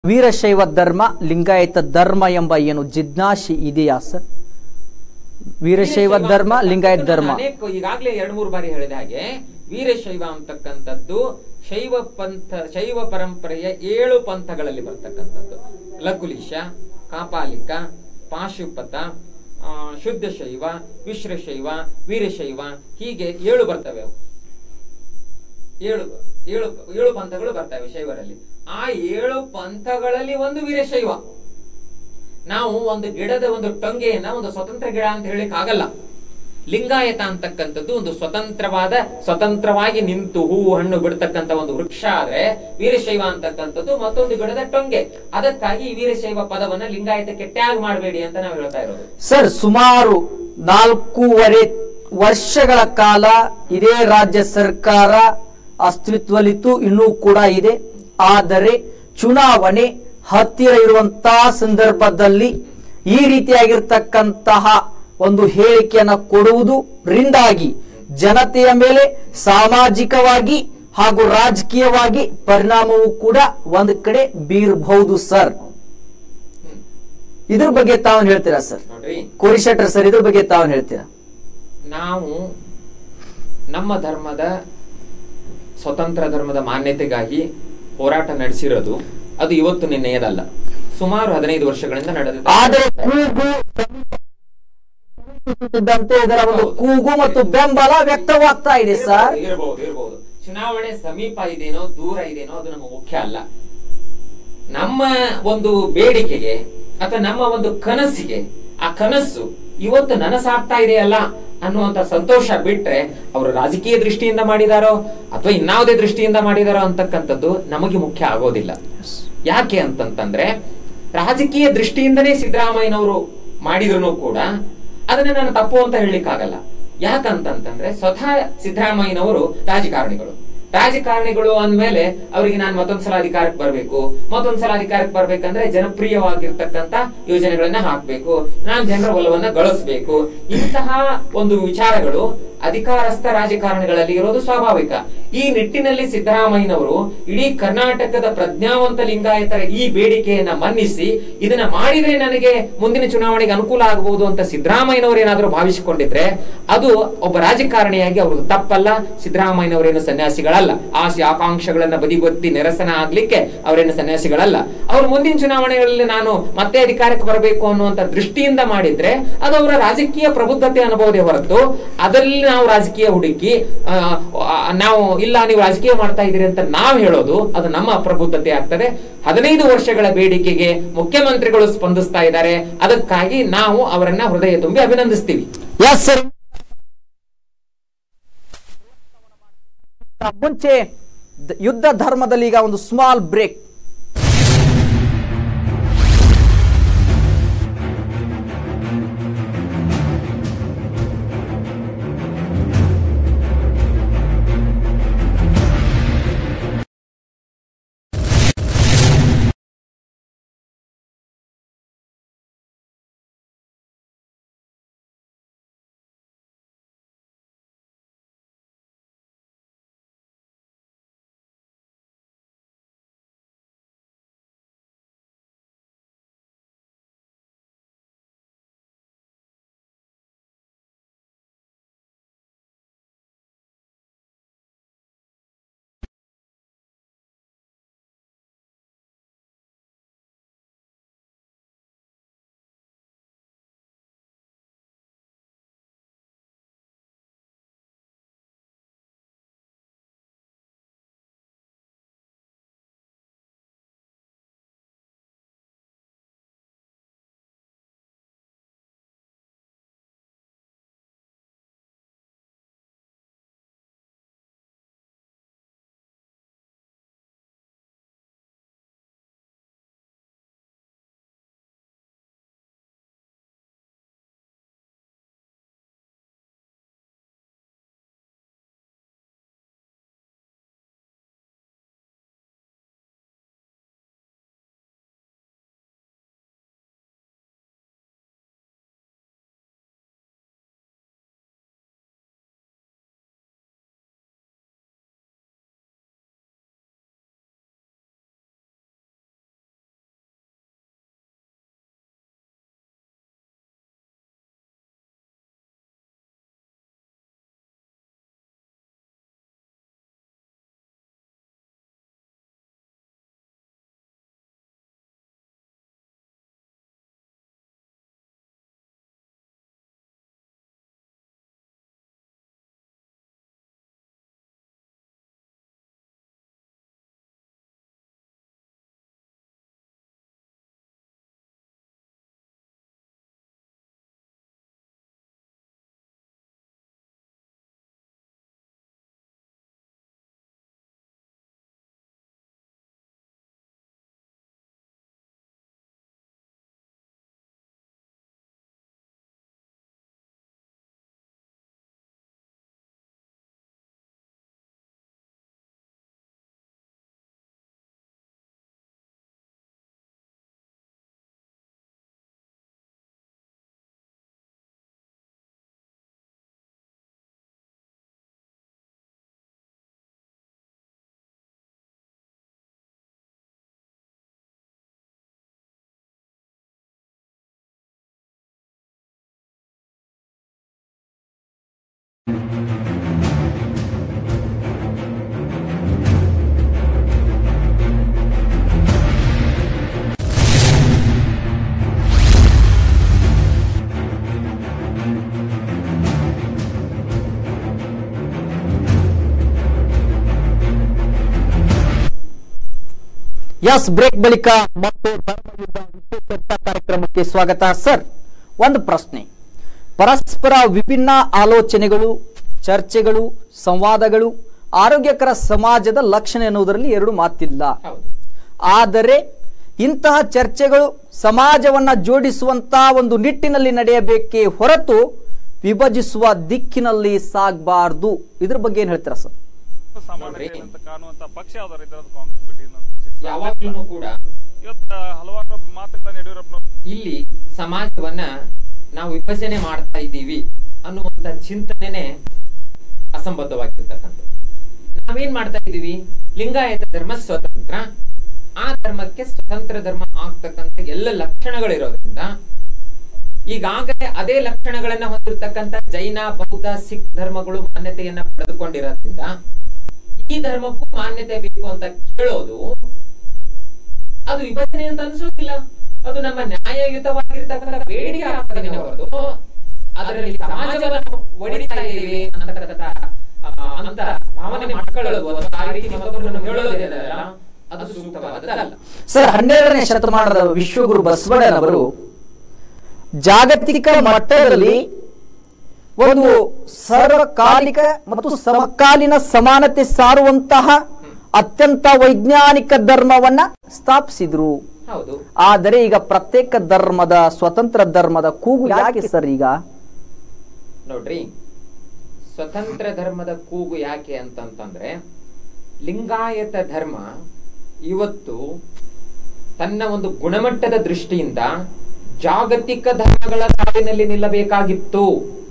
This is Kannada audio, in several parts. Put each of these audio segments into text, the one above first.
ವೀರಶೈವ ಧರ್ಮ ಲಿಂಗಾಯತ ಧರ್ಮ ಎಂಬ ಏನು ಜಿಜ್ಞಾಸೆ ಇದೆಯಾ ಸರ್ ವೀರಶೈವ ಧರ್ಮ ಲಿಂಗಾಯತ ಧರ್ಮ ಅನೇಕ ಈಗಾಗಲೇ ಎರಡು ಮೂರು ಬಾರಿ ಹೇಳಿದ ಹಾಗೆ ವೀರಶೈವ ಅಂತಕ್ಕಂಥದ್ದು ಶೈವ ಪಂಥ ಶೈವ ಪರಂಪರೆಯ ಏಳು ಪಂಥಗಳಲ್ಲಿ ಬರ್ತಕ್ಕಂಥದ್ದು ಲಕುಲಿಶ ಕಾಪಾಲಿಕ ಪಾಶುಪತ ಆ, ಶುದ್ಧ ಶೈವ ಮಿಶ್ರಶೈವ ವೀರಶೈವ ಹೀಗೆ ಏಳು ಬರ್ತವೆ ಅವು ಏಳು ಏಳು ಏಳು ಪಂಥಗಳು ಬರ್ತವೆ ಶೈವರಲ್ಲಿ ಆ ಏಳು ಪಂಥಗಳಲ್ಲಿ ಒಂದು ವೀರಶೈವ ನಾವು ಒಂದು ಗಿಡದ ಒಂದು ಟೊಂಗೆಯನ್ನ ಒಂದು ಸ್ವತಂತ್ರ ಗಿಡ ಅಂತ ಹೇಳಿಕ್ ಆಗಲ್ಲ ಲಿಂಗಾಯತ ಅಂತಕ್ಕಂಥದ್ದು ಒಂದು ಸ್ವತಂತ್ರವಾದ ಸ್ವತಂತ್ರವಾಗಿ ನಿಂತು ಹೂವು ಹಣ್ಣು ಬಿಡ್ತಕ್ಕಂಥ ಒಂದು ವೃಕ್ಷ ಆದ್ರೆ ವೀರಶೈವ ಅಂತಕ್ಕಂಥದ್ದು ಮತ್ತೊಂದು ಗಿಡದ ಟೊಂಗೆ ಅದಕ್ಕಾಗಿ ಈ ವೀರಶೈವ ಪದವನ್ನ ಲಿಂಗಾಯತಕ್ಕೆ ಟ್ಯಾಗ್ ಮಾಡಬೇಡಿ ಅಂತ ನಾವು ಹೇಳ್ತಾ ಇರೋದು ಸರ್ ಸುಮಾರು ನಾಲ್ಕೂವರೆ ವರ್ಷಗಳ ಕಾಲ ಇದೇ ರಾಜ್ಯ ಸರ್ಕಾರ ಅಸ್ತಿತ್ವದಲ್ಲಿತ್ತು ಇನ್ನೂ ಕೂಡ ಇದೆ ಆದರೆ ಚುನಾವಣೆ ಹತ್ತಿರ ಇರುವಂತಹ ಸಂದರ್ಭದಲ್ಲಿ ಈ ರೀತಿಯಾಗಿರ್ತಕ್ಕಂತಹ ಒಂದು ಹೇಳಿಕೆಯನ್ನ ಕೊಡುವುದು ರಿಂದಾಗಿ ಜನತೆಯ ಮೇಲೆ ಸಾಮಾಜಿಕವಾಗಿ ಹಾಗೂ ರಾಜಕೀಯವಾಗಿ ಪರಿಣಾಮವೂ ಕೂಡ ಒಂದು ಕಡೆ ಬೀರಬಹುದು ಸರ್ ಇದ್ರ ಬಗ್ಗೆ ತಾವು ಹೇಳ್ತೀರಾ ಸರ್ ನೋಡ್ರಿ ಕೋರಿಶೆಟ್ಟರ್ ಸರ್ ಇದ್ರ ಬಗ್ಗೆ ತಾವು ಹೇಳ್ತೀರಾ ನಾವು ನಮ್ಮ ಧರ್ಮದ ಸ್ವತಂತ್ರ ಧರ್ಮದ ಮಾನ್ಯತೆಗಾಗಿ ಹೋರಾಟ ನಡೆಸಿರೋದು ಅದು ಇವತ್ತು ನಿನ್ನೆಯದಲ್ಲ ಸುಮಾರು ಹದಿನೈದು ವರ್ಷಗಳಿಂದ ನಡೆದಿದೆ ಆದರೆ ಕೂಗು ಸಮೀಪಿಸುತ್ತಿದ್ದಂತೆ ಇದರ ಒಂದು ಕೂಗು ಮತ್ತು ಬೆಂಬಲ ವ್ಯಕ್ತವಾಗ್ತಾ ಇದೆ ಸರ್ ಇರಬಹುದು ಇರಬಹುದು ಚುನಾವಣೆ ಸಮೀಪ ಇದೇನೋ ದೂರ ಇದೇನೋ ಅದು ನಮಗೆ ಮುಖ್ಯ ಅಲ್ಲ ನಮ್ಮ ಒಂದು ಬೇಡಿಕೆಗೆ ಅಥವಾ ನಮ್ಮ ಒಂದು ಕನಸಿಗೆ ಆ ಕನಸು ಇವತ್ತು ನನಸಾಗ್ತಾ ಇದೆಯಲ್ಲ ಅನ್ನುವಂತ ಸಂತೋಷ ಬಿಟ್ರೆ ಅವರು ರಾಜಕೀಯ ದೃಷ್ಟಿಯಿಂದ ಮಾಡಿದಾರೋ ಅಥವಾ ಇನ್ನಾವುದೇ ದೃಷ್ಟಿಯಿಂದ ಮಾಡಿದಾರೋ ಅಂತಕ್ಕಂಥದ್ದು ನಮಗೆ ಮುಖ್ಯ ಆಗೋದಿಲ್ಲ ಯಾಕೆ ಅಂತಂತಂದ್ರೆ ರಾಜಕೀಯ ದೃಷ್ಟಿಯಿಂದನೇ ಸಿದ್ದರಾಮಯ್ಯನವರು ಮಾಡಿದ್ರು ಕೂಡ ಅದನ್ನ ನಾನು ತಪ್ಪು ಅಂತ ಹೇಳಲಿಕ್ಕಾಗಲ್ಲ ಯಾಕಂತಂತಂದ್ರೆ ಸ್ವತಃ ಸಿದ್ದರಾಮಯ್ಯನವರು ರಾಜಕಾರಣಿಗಳು ರಾಜಕಾರಣಿಗಳು ಅಂದ್ಮೇಲೆ ಅವರಿಗೆ ನಾನು ಮತ್ತೊಂದ್ಸಲ ಅಧಿಕಾರಕ್ಕೆ ಬರಬೇಕು ಮತ್ತೊಂದ್ಸಲ ಅಧಿಕಾರಕ್ಕೆ ಬರ್ಬೇಕಂದ್ರೆ ಜನಪ್ರಿಯವಾಗಿರ್ತಕ್ಕಂತ ಯೋಜನೆಗಳನ್ನ ಹಾಕ್ಬೇಕು ನಾನು ಜನರ ಒಲವನ್ನ ಗಳಿಸ್ಬೇಕು ಇಂತಹ ಒಂದು ವಿಚಾರಗಳು ಅಧಿಕಾರಸ್ಥ ರಾಜಕಾರಣಿಗಳಲ್ಲಿ ಇರೋದು ಸ್ವಾಭಾವಿಕ ಈ ನಿಟ್ಟಿನಲ್ಲಿ ಸಿದ್ದರಾಮಯ್ಯನವರು ಇಡೀ ಕರ್ನಾಟಕದ ಪ್ರಜ್ಞಾವಂತ ಲಿಂಗಾಯತರ ಈ ಬೇಡಿಕೆಯನ್ನ ಮನ್ನಿಸಿ ಇದನ್ನ ಮಾಡಿದ್ರೆ ನನಗೆ ಮುಂದಿನ ಚುನಾವಣೆಗೆ ಅನುಕೂಲ ಆಗಬಹುದು ಅಂತ ಸಿದ್ದರಾಮಯ್ಯನವರು ಏನಾದರೂ ಭಾವಿಸಿಕೊಂಡಿದ್ರೆ ಅದು ಒಬ್ಬ ರಾಜಕಾರಣಿಯಾಗಿ ಅವ್ರದ್ದು ತಪ್ಪಲ್ಲ ಸಿದ್ದರಾಮಯ್ಯನವರೇನು ಸನ್ಯಾಸಿಗಳಲ್ಲ ಆಸೆ ಆಕಾಂಕ್ಷೆಗಳನ್ನ ಬದಿಗೊತ್ತಿ ನಿರಸನ ಆಗ್ಲಿಕ್ಕೆ ಅವರೇನು ಸನ್ಯಾಸಿಗಳಲ್ಲ ಅವ್ರು ಮುಂದಿನ ಚುನಾವಣೆಗಳಲ್ಲಿ ನಾನು ಮತ್ತೆ ಅಧಿಕಾರಕ್ಕೆ ಬರಬೇಕು ಅನ್ನುವಂತ ದೃಷ್ಟಿಯಿಂದ ಮಾಡಿದ್ರೆ ಅದು ಅವರ ರಾಜಕೀಯ ಪ್ರಬುದ್ಧತೆ ಅನುಭವದೇ ಹೊರತು ಅದರಲ್ಲಿ ನಾವು ರಾಜಕೀಯ ಹುಡುಕಿ ಆ, ಆ, ನಾವು ಇಲ್ಲ ನೀವು ರಾಜಕೀಯ ಮಾಡ್ತಾ ಇದ್ದೀರಿ ಅಂತ ನಾವು ಹೇಳೋದು ಅದು ನಮ್ಮ ಪ್ರಬುದ್ಧತೆ ಆಗ್ತದೆ ಹದಿನೈದು ವರ್ಷಗಳ ಬೇಡಿಕೆಗೆ ಮುಖ್ಯಮಂತ್ರಿಗಳು ಸ್ಪಂದಿಸ್ತಾ ಇದ್ದಾರೆ ಅದಕ್ಕಾಗಿ ನಾವು ಅವರನ್ನ ಹೃದಯ ತುಂಬಿ ಅಭಿನಂದಿಸ್ತೀವಿ ಎಸ್ ಸರ್ ಮುಂಚೆ ದ- ಯುದ್ಧ ಧರ್ಮದಲ್ಲಿ ಈಗ ಒಂದು ಸ್ಮಾಲ್ ಬ್ರೇಕ್ ಎಸ್ ಬ್ರೇಕ್ ಬಳಿಕ ಮತ್ತು ಧರ್ಮಯುದ್ಧ ವಿಶೇಷ ಚರ್ಚಾ ಕಾರ್ಯಕ್ರಮಕ್ಕೆ ಸ್ವಾಗತ ಸರ್ ಒಂದು ಪ್ರಶ್ನೆ ಪರಸ್ಪರ ವಿಭಿನ್ನ ಆಲೋಚನೆಗಳು ಚರ್ಚೆಗಳು ಸಂವಾದಗಳು ಆರೋಗ್ಯಕರ ಸಮಾಜದ ಲಕ್ಷಣ ಎನ್ನುವುದರಲ್ಲಿ ಎರಡು ಮಾತಿಲ್ಲ ಹೌದು ಆದರೆ ಇಂತಹ ಚರ್ಚೆಗಳು ಸಮಾಜವನ್ನ ಜೋಡಿಸುವಂತಹ ಒಂದು ನಿಟ್ಟಿನಲ್ಲಿ ನಡೆಯಬೇಕೇ ಹೊರತು ವಿಭಜಿಸುವ ದಿಕ್ಕಿನಲ್ಲಿ ಸಾಗಬಾರ್ದು ಇದ್ರ ಬಗ್ಗೆ ಏನ್ ಹೇಳ್ತೀರಾ ಸರ್ ಸಮಾನತೆ ಇಲ್ಲ ಅಂತ ಕಾಣುವಂತ ಪಕ್ಷ ಯಾವ್ದಾರು ಇದ್ರೆ ಅದು ಕಾಂಗ್ರೆಸ್ ಬಿಟ್ಟು ಇನ್ನೊಂದು ಪಕ್ಷಕ್ಕೆ ಸಾಧ್ಯ. ಯಾವಾಗ್ಲೂ ಕೂಡ ಇವತ್ತು ಹಲವಾರು ಮಾತುಗಳನ್ನ ಯಡಿಯೂರಪ್ಪನವರು ಇಲ್ಲಿ ಸಮಾಜವನ್ನ ನಾವು ವಿಭಜನೆ ಮಾಡ್ತಾ ಇದ್ದೀವಿ ಅನ್ನುವಂತ ಚಿಂತನೆನೆ ಅಸಂಬದ್ಧವಾಗಿರ್ತಕ್ಕಂಥದ್ದು ನಾವೇನ್ ಮಾಡ್ತಾ ಇದ್ದೀವಿ ಲಿಂಗಾಯತ ಧರ್ಮ ಸ್ವತಂತ್ರ ಆ ಧರ್ಮಕ್ಕೆ ಸ್ವತಂತ್ರ ಧರ್ಮ ಆಗ್ತಕ್ಕಂಥ ಎಲ್ಲ ಲಕ್ಷಣಗಳಿರೋದ್ರಿಂದ ಈಗಾಗಲೇ ಅದೇ ಲಕ್ಷಣಗಳನ್ನ ಹೊಂದಿರತಕ್ಕಂಥ ಜೈನ ಬೌದ್ಧ ಸಿಖ್ ಧರ್ಮಗಳು ಮಾನ್ಯತೆಯನ್ನ ಪಡೆದುಕೊಂಡಿರೋದ್ರಿಂದ ಈ ಧರ್ಮಕ್ಕೂ ಮಾನ್ಯತೆ ಬೇಕು ಅಂತ ಕೇಳೋದು ಅದು ವಿಭಜನೆ ಅಂತ ಅನ್ಸೋದಿಲ್ಲ ಅದು ನಮ್ಮ ನ್ಯಾಯಯುತವಾಗಿರ್ತಕ್ಕಂಥ ಬೇಡಿಕೆ ಆಗ್ತದೆ ಹೊರತು ಅದರಲ್ಲಿ ಸಮಾಜವನ್ನು ಒಡಿತಾ ಇದ್ದೀವಿ ಅಂತಕ್ಕಂಥ ಆ, ಅಂತ ಭಾವನೆ ಮಾಡ್ಕೊಳ್ಳೋದು ಅಥವಾ ಆ ರೀತಿ ಮತ್ತೊಬ್ಬರನ್ನು ಹೇಳೋದಿದೆಯಲ್ಲ ಅದು ಸೂಕ್ತವಾದದ್ದಲ್ಲ ಸರ್ ಹನ್ನೆರಡನೇ ಶತಮಾನದ ವಿಶ್ವಗುರು ಬಸವಣ್ಣನವರು ಜಾಗತಿಕ ಮಟ್ಟದಲ್ಲಿ ಒಂದು ಸರ್ವಕಾಲಿಕ ಮತ್ತು ಸಮಕಾಲೀನ ಸಮಾನತೆ ಸಾರುವಂತಹ ಅತ್ಯಂತ ವೈಜ್ಞಾನಿಕ ಧರ್ಮವನ್ನ ಸ್ಥಾಪಿಸಿದ್ರು ಹೌದು ಆದರೆ ಈಗ ಪ್ರತ್ಯೇಕ ಧರ್ಮದ ಸ್ವತಂತ್ರ ಧರ್ಮದ ಕೂಗು ಯಾಕೆ ಸರ್ ಈಗ ನೋಡ್ರಿ ಸ್ವತಂತ್ರ ಧರ್ಮದ ಕೂಗು ಯಾಕೆ ಅಂತಂತಂದ್ರೆ ಲಿಂಗಾಯತ ಧರ್ಮ ಇವತ್ತು ತನ್ನ ಒಂದು ಗುಣಮಟ್ಟದ ದೃಷ್ಟಿಯಿಂದ ಜಾಗತಿಕ ಧರ್ಮಗಳ ಸಾಲಿನಲ್ಲಿ ನಿಲ್ಲಬೇಕಾಗಿತ್ತು